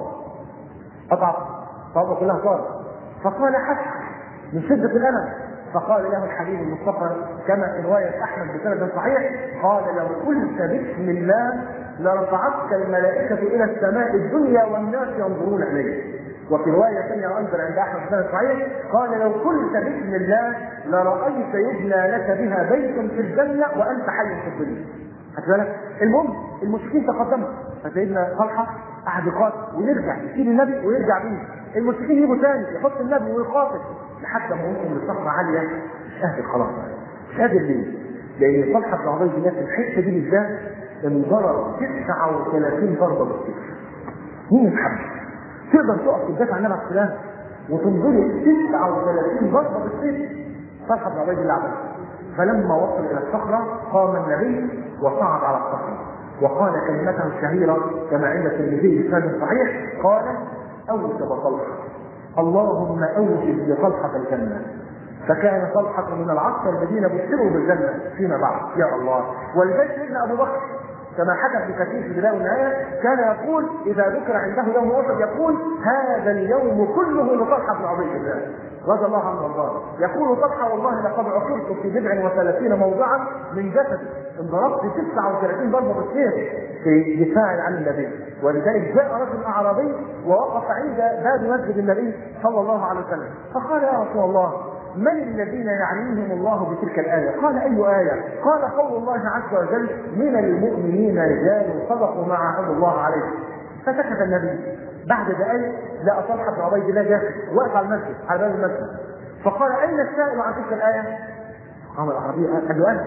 قطع الصابه كلها صابه فقال حسن من شده الالم فقال له الحبيب المصطفى كما في رواية أحمد بسند صحيح قال لو قلت بسم الله لرفعتك الملائكة إلى السماء الدنيا والناس ينظرون إليك وفي رواية ثانية أيضا عند أحمد بسند صحيح قال لو قلت بسم الله لرأيت يبنى لك بها بيت في الجنة وأنت حي في الدنيا خدت بالك؟ المهم المشركين تقدموا فسيدنا طلحه قعد يقاتل ويرجع يشيل النبي ويرجع بيه المشركين يجوا تاني يحط النبي ويقاتل لحد ما وصل لصخره عاليه مش قادر خلاص مش قادر ليه؟ لان طلحه بن عبيد الله في الحته دي بالذات انضرب 39 ضربه بالسيف مين يتحمل؟ تقدر تقف تدافع عن النبي عليه السلام وتنضرب 39 ضربه بالسيف طلحه بن عبيد الله عمل فلما وصل الى الصخره قام النبي وصعد على الصخره وقال كلمته الشهيره كما عند الترمذي بسند صحيح قال اوجب طلحه اللهم اوجب لطلحه الجنه فكان طلحه من العشر الذين بشروا بالجنه فيما بعد يا الله ولذلك سيدنا ابو بكر كما حكى ابن كثير في البدايه والنهايه كان يقول اذا ذكر عنده يوم احد يقول هذا اليوم كله لطلحه بن عبيد الله رضي الله عنه وارضاه يقول طلحه والله لقد عثرت في بضع وثلاثين موضعا من جسدي انضربت 39 ضربه بالسيف في دفاع عن النبي ولذلك جاء رجل اعرابي ووقف عند باب مسجد النبي صلى الله عليه وسلم فقال يا رسول الله من الذين يعنيهم الله بتلك الآية؟ قال أي آية؟ قال قول الله عز وجل من المؤمنين رجال صدقوا ما عاهدوا الله عليه. فسكت النبي بعد دقائق لقى طلحة بن عبيد الله داخل واقف على المسجد على باب المسجد فقال أين السائل عن تلك الآية؟ قام الأعرابي قال له أنا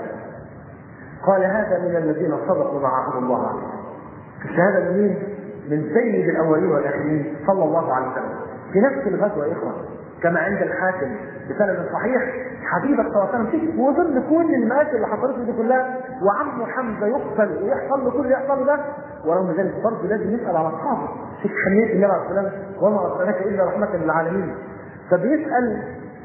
قال هذا من الذين صدقوا ما عاهدوا الله عليه. الشهادة من مين؟ من سيد الأولين والآخرين صلى الله عليه وسلم. في نفس الغزوة يا إخوة كما عند الحاكم بسند صحيح حبيبك صلى الله عليه وسلم وظن كل المآسي اللي حصلت له دي كلها وعمه حمزه يقتل ويحصل له كل اللي يحصل له ده ورغم ذلك برضه لازم يسال على اصحابه شوف حنيه النبي عليه الصلاه والسلام وما ارسلناك الا رحمه للعالمين فبيسال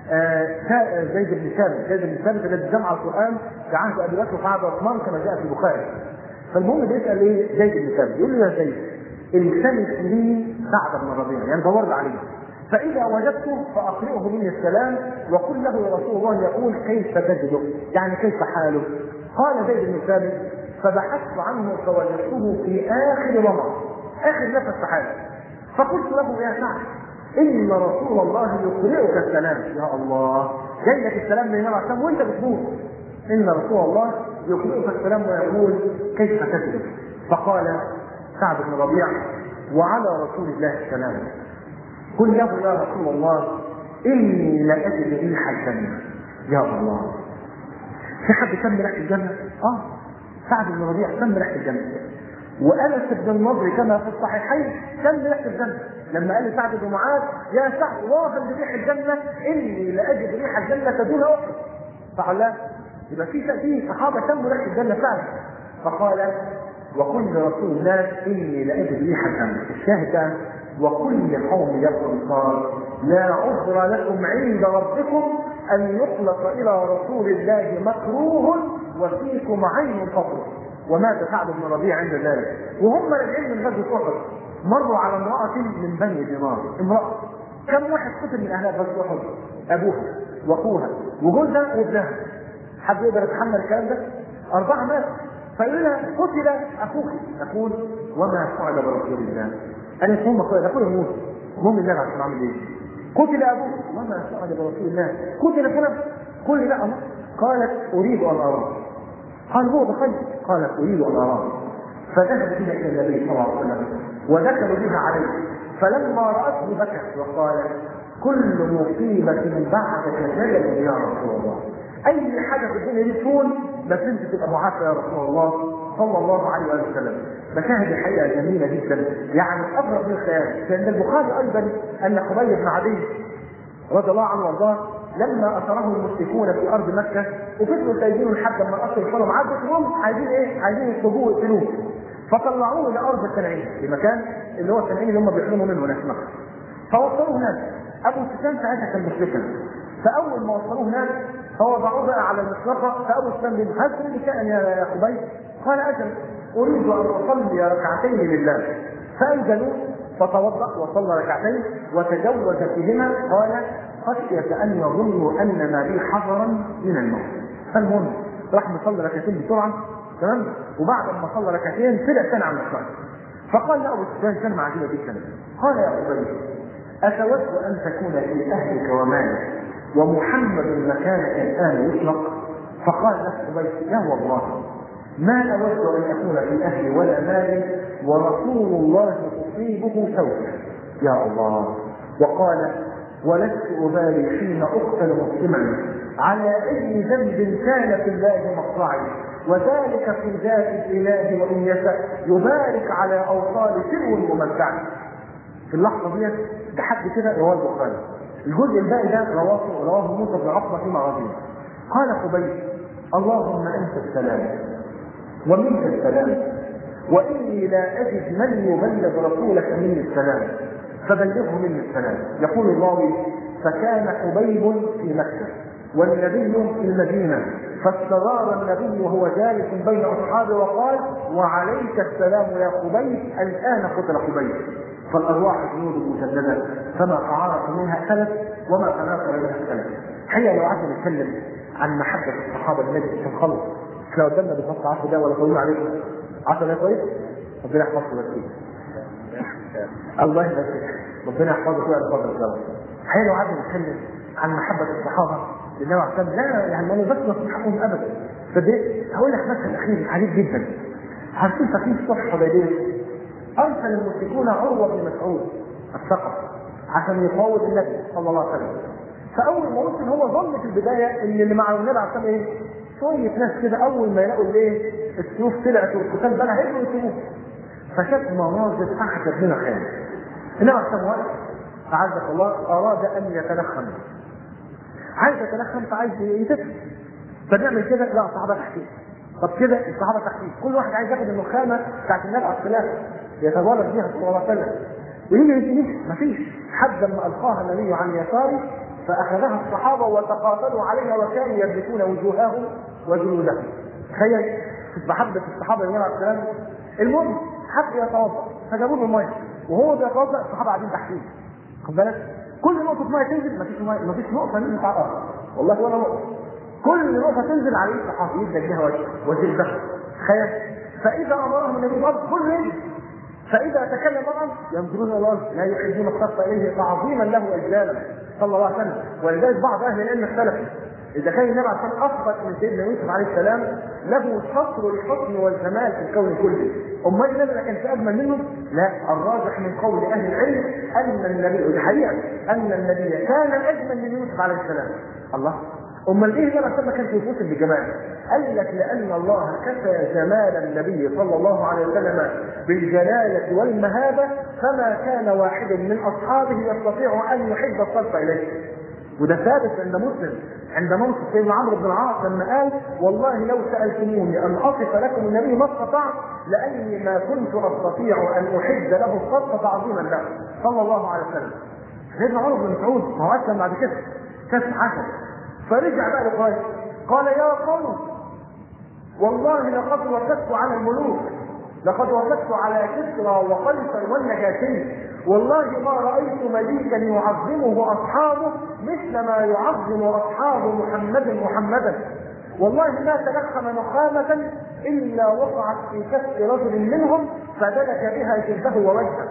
آه زيد بن ثابت زيد بن ثابت الذي جمع القران في عهد ابي بكر وفي عهد عثمان كما جاء في البخاري فالمهم بيسال ايه زيد بن ثابت يقول له يا زيد التمس لي سعد بن ربيعه يعني دور عليه فإذا وجدته فأقرئه مني السلام وقل له يا رسول الله يقول كيف تجده؟ يعني كيف حاله؟ قال زيد بن ثابت فبحثت عنه فوجدته في آخر رمض اخر نفس في حياته فقلت له يا سعد ان رسول الله يقرئك السلام يا الله جاي لك السلام من النبي عليه وانت بتموت ان رسول الله يقرئك السلام ويقول كيف تكذب فقال سعد بن ربيع وعلى رسول الله السلام قل له يا رسول الله اني لاجد ريح الجنه يا الله في حد شم ريحه الجنه؟ اه سعد بن ربيع شم ريحه الجنه وانس بن النضر كما في الصحيحين شم ريحه الجنه لما قال سعد بن معاذ يا سعد واصل بريح الجنه اني لاجد ريح الجنه دون احد فقال لا يبقى في في صحابه شموا ريحه الجنه فعلا فقال وكل رسول الله اني لاجد ريح الجنه الشاهد ده وكل قوم يقول قال لا عذر لكم عند ربكم ان يطلق الى رسول الله مكروه وفيكم عين فضل ومات سعد بن ربيع عند ذلك وهم راجعين من غزوه احد مروا على امراه من بني دينار امراه كم واحد قتل من اهلها غزوه احد ابوها واخوها وجوزها وابنها حد يقدر يتحمل الكلام ده؟ اربعه ماتوا فيقول لها قتل اخوك تقول وما فعل برسول الله انا هم قال اخويا يموت المهم النبي عشان اعمل ايه؟ قتل ابوه وما فعل برسول الله قتل فلان قل لا الله قالت اريد ان اراه قال هو بخير قالت اريد ان اراه فذهب بها الى النبي صلى الله عليه وسلم وذكر بها عليه فلما راته بكت وقالت كل مصيبه بعدك جلل يا رسول الله اي حاجه في الدنيا دي تكون بس انت تبقى معافى يا رسول الله صلى الله عليه وآله وسلم مشاهد الحقيقه جميله جدا يعني اقرب من الخيال لان البخاري ايضا ان خبيب بن عدي رضي الله عنه وارضاه لما اثره المشركون في ارض مكه وفضلوا سايبينه لحد ما الاصل الحرم عدت لهم عايزين ايه؟ عايزين يطلبوه ويقتلوه فطلعوه لارض التنعيم في مكان اللي هو التنعيم اللي هم بيحرموا منه هناك في مكه فوصلوه هناك ابو سفيان ساعتها كان مشركا فاول ما وصلوه هناك فوضعوه بقى على المشرقه فابو سفيان بن هل تريد شيئا يا خبيب؟ قال اجل اريد ان اصلي ركعتين لله فانزلوا فتوضا وصلى ركعتين وتجوز فيهما قال خشيه ان يظنوا ان ما بي حذرا من الموت فالمهم راح مصلي ركعتين بسرعه تمام وبعد ما صلى ركعتين طلع ثاني على المشرقه فقال له ابو سفيان كلمه عجيبه جدا قال يا ابي اتود ان تكون في اهلك ومالك ومحمد مكانك الان يطلق فقال له ابي لا والله ما اود ان اكون في اهلي ولا مالي ورسول الله تصيبه سوء يا الله وقال ولست ابالي حين اقتل مسلما على اي ذنب كان في الله مصرعي وذلك في ذات الاله وان يشاء يبارك على اوصال سلو ممتع في اللحظه ديت ده حد كده رواه البخاري الجزء الباقي ده رواه رواه موسى بن عقبه في مغازيه قال خبيب اللهم انت السلام ومنك السلام واني لا اجد من يبلغ رسولك مني السلام فبلغه مني السلام يقول الراوي فكان حبيب في مكه والنبي في المدينه فاستدار النبي وهو جالس بين اصحابه وقال وعليك السلام يا خبيب الان قتل خبيب فالارواح جنود مجدده فما تعارف منها اختلف وما تناقض منها اختلف حقيقه لو قعدنا نتكلم عن محبه الصحابه النبي عشان خلص احنا قدامنا بالظبط 10 دقايق ولا طويل عليكم 10 دقايق كويس ربنا يحفظكم بس الله يبارك ربنا يحفظك ويا الفضل سوا حقيقه لو قعدنا نتكلم عن محبه الصحابه للنبي عليه الصلاه لا يعني ما نقدرش في حقهم ابدا فده هقول لك مثل اخير عجيب جدا عارفين فاكرين في صلح حديبيه ارسل المشركون عروه بن مسعود الثقف عشان يقاوم النبي صلى الله عليه وسلم فاول ما وصل هو ظن في البدايه ان اللي مع النبي عليه الصلاه ايه؟ شويه ناس كده اول ما يلاقوا الايه؟ السيوف طلعت والقتال بقى هيجوا يسيبوه فشاف مناظر اعجب من الخيال النبي عليه الصلاه والسلام اعزك الله اراد ان يتلخم عايز يتلخم فعايز يتفهم فنعمل كده لا الصحابه تحتيه طب كده الصحابه تحتيه كل واحد عايز ياخد النخامه بتاعت النبي عليه السلام يتبارك بيها صلى الله عليه وسلم ويجي يجي مفيش حد ما القاها النبي عن يساره فاخذها الصحابه وتقاتلوا عليها وكانوا يبلكون وجوههم وجلودهم تخيل محبه الصحابه للنبي عليه السلام المهم حب يتوضا فجابوا له الميه وهو بيتوضا الصحابه قاعدين تحتيه خد بالك كل نقطه ميه تنزل مفيش ميه مفيش نقطه نزلت على الارض والله ولا نقطه كل نقطه تنزل عليه الصحابي يبدا بها وجه وجلده تخيل فاذا امرهم النبي قال كل ينزل فاذا تكلم امرا ينظرون الى الارض لا يحبون الصف اليه تعظيما له واجلالا صلى الله عليه وسلم ولذلك بعض اهل العلم اختلفوا اذا كان النبي عليه الصلاه افضل من سيدنا يوسف عليه السلام له شطر الحسن والجمال في الكون كله امال النبي كان في اجمل منه لا الراجح من قول اهل العلم ان النبي الحقيقه ان النبي كان اجمل من يوسف عليه السلام الله امال ايه بقى ما كان يوسف بجمال قال لك لان الله كفى جمال النبي صلى الله عليه وسلم بالجلاله والمهابه فما كان واحد من اصحابه يستطيع ان يحب الصرف اليه وده ثابت عند مسلم عند منصب سيدنا عمرو بن العاص لما قال والله لو سالتموني ان اصف لكم النبي ما استطعت لاني ما كنت استطيع ان احد له الصرف تعظيما له صلى الله عليه وسلم سيدنا عمر بن مسعود ما هو اسلم بعد كده كاس عشر فرجع بقى لقائد قال يا قوم والله لقد وثقت على الملوك لقد وثقت على كسرى وقيصر والنجاشي والله ما رايت مليكا يعظمه اصحابه مثل ما يعظم اصحاب محمد محمدا والله ما تلخم نخامة إلا وقعت في كف رجل منهم فدلك بها جلده ووجهه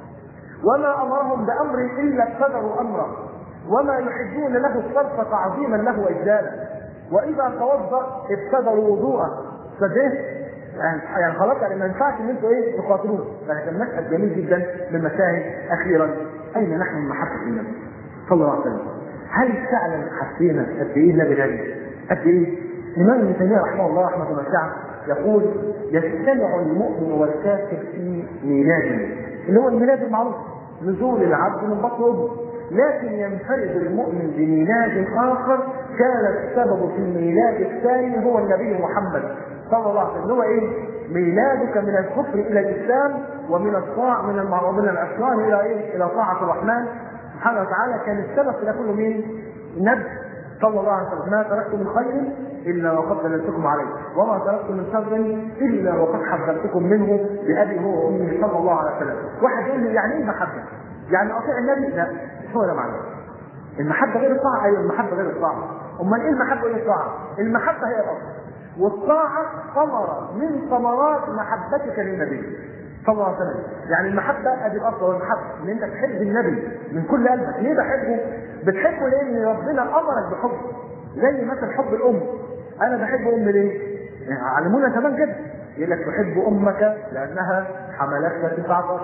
وما أمرهم بأمر إلا ابتدروا أمره وما يحبون له الصرف تعظيما له واجلالا واذا توضا ابتدروا وضوءه فده يعني يعني خلاص يعني ما ينفعش ان انتوا ايه تقاتلوه فكان مشهد جميل جدا من المشاهد اخيرا اين نحن من محبه النبي صلى الله عليه وسلم هل فعلا حسينا قد ايه النبي نبي قد ايه الامام ابن تيميه رحمه الله رحمه واسعه يقول يجتمع المؤمن والكافر في ميلاده اللي هو الميلاد المعروف نزول العبد من بطن امه لكن ينفرد المؤمن بميلاد اخر كان السبب في الميلاد الثاني هو النبي محمد صلى الله عليه وسلم هو ايه؟ ميلادك من الكفر الى الاسلام ومن الطاعه من المعروف من الاشرار الى ايه؟ الى طاعه الرحمن سبحانه وتعالى كان السبب في ده كله مين؟ النبي صلى الله عليه وسلم ما تركت من خير الا وقد دللتكم عليه وما تركت من شر الا وقد حذرتكم منه بابي هو وامي صلى الله عليه وسلم واحد يقول لي يعني ايه محبه؟ يعني اطيع النبي؟ لا مش هو ده معناه المحبه غير الطاعه ايوه المحبه غير الطاعه امال ايه المحبه غير الطاعه؟ المحبه هي الاصل والطاعه ثمره من ثمرات محبتك للنبي صلى الله عليه وسلم يعني المحبه ادي الاصل والمحبه ان انت تحب النبي من كل قلبك ليه بحبه؟ بتحبه لان ربنا امرك بحبه زي مثلا حب الام انا بحب امي ليه؟ يعني علمونا كمان كده يقول لك تحب امك لانها حملتك 19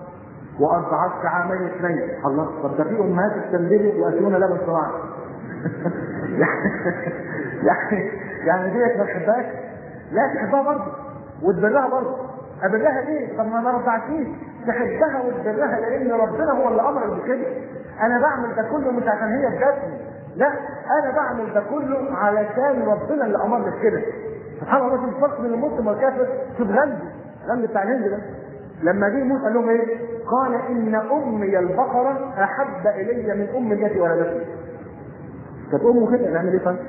وارضعتك عامين اثنين الله طب ده في امهات استنزلت واتونا لبن صراع يعني يعني يعني ديت ما تحبهاش لا تحبها برضه وتبرها برضه ابرها ليه؟ طب ما ما رضعتنيش تحبها وتبرها لان ربنا هو اللي امرك بكده انا بعمل ده كله مش عشان هي بجاتني لا انا بعمل ده كله علشان ربنا اللي امرني بكده سبحان الله شوف الفرق بين المسلم والكافر شوف غندي غندي بتاع الهند ده لما جه موسى قال لهم ايه؟ قال ان امي البقره احب الي من ام التي ولدتني. كانت امه كده نعمل ايه طيب؟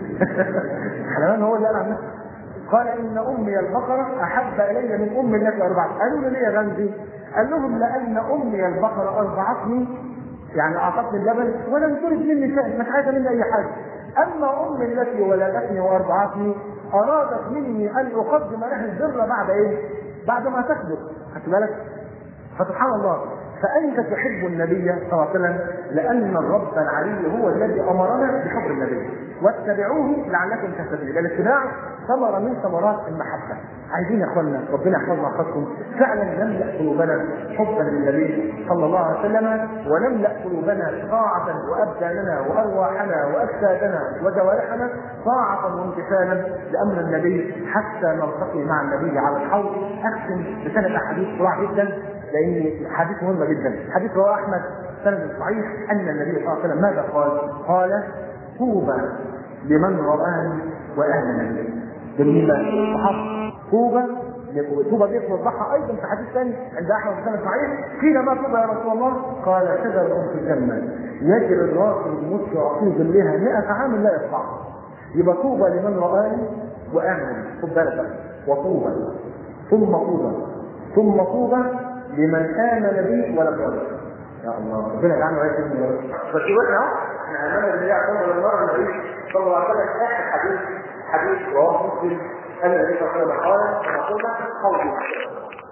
حلوان هو اللي قال عن نفسه. قال ان امي البقره احب الي من ام التي ارضعتني. قالوا له ليه يا غندي؟ قال لهم لان امي البقره ارضعتني يعني اعطتني اللبن ولم ترد مني شيء مش عايزه مني اي حاجه. اما امي التي ولدتني وارضعتني ارادت مني ان اقدم لها البر بعد ايه؟ بعد ما تكبر خدت بالك فسبحان الله فانت تحب النبي صلى الله عليه وسلم لان الرب العلي هو الذي امرنا بحب النبي واتبعوه لعلكم تهتدون يبقى الاتباع ثمره من ثمرات المحبه عايزين يا اخوانا ربنا يحفظنا ويحفظكم فعلا نملا قلوبنا حبا للنبي صلى الله عليه وسلم ونملا قلوبنا طاعه وابداننا وارواحنا واجسادنا وجوارحنا طاعه وامتثالا لامر النبي حتى نلتقي مع النبي على الحوض اختم بسند احاديث سرعه جدا لان حديث مهمه جدا حديث رواه احمد سند صحيح ان النبي صلى الله عليه وسلم ماذا قال؟ قال طوبى لمن رآني وآمن بي جميل الصحابة طوبى طوبى دي توضحها ايضا في حديث ثاني عند احمد بن صحيح قيل ما طوبى يا رسول الله؟ قال شجرة في الجنة يجري الراكب المسرع في ظلها 100 عام لا يقطعها يبقى طوبى لمن رآني وآمن خد بالك وطوبى ثم طوبى ثم طوبى لمن آمن بي ولم يرد يا الله ربنا يجعلنا وياكم يا رب ففي وقت اهو احنا امام النبي عليه الصلاه والسلام النبي صلى الله عليه وسلم اخر حديث حديث رواه مسلم ان النبي صلى الله عليه وسلم قال فقلنا قولي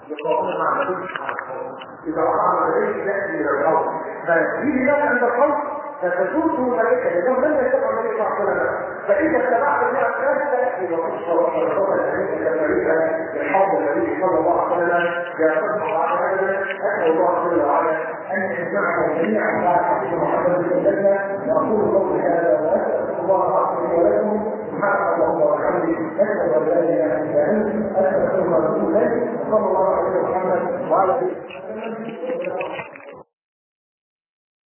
يقرؤون مع النبي إذا وقع النبي يأتي إلى القوم فيجي لك عند القوم فتزوره ملائكة لأنهم لم يتبعوا النبي صلى الله عليه وسلم فإذا اتبعت المئة كان تأتي وقصة وقصة النبي كالمريكة الحوض النبي صلى الله عليه وسلم يصدق على هذا أسأل الله جل وعلا أن يجمعنا جميعا مع حبيب محمد في الجنة وأقول قولي هذا وأسأل الله العظيم ولكم سبحانك اللهم وبحمدك أشهد أن لا إله إلا أنت أستغفرك وأتوب إليك وصلى الله على محمد وعلى آله وسلم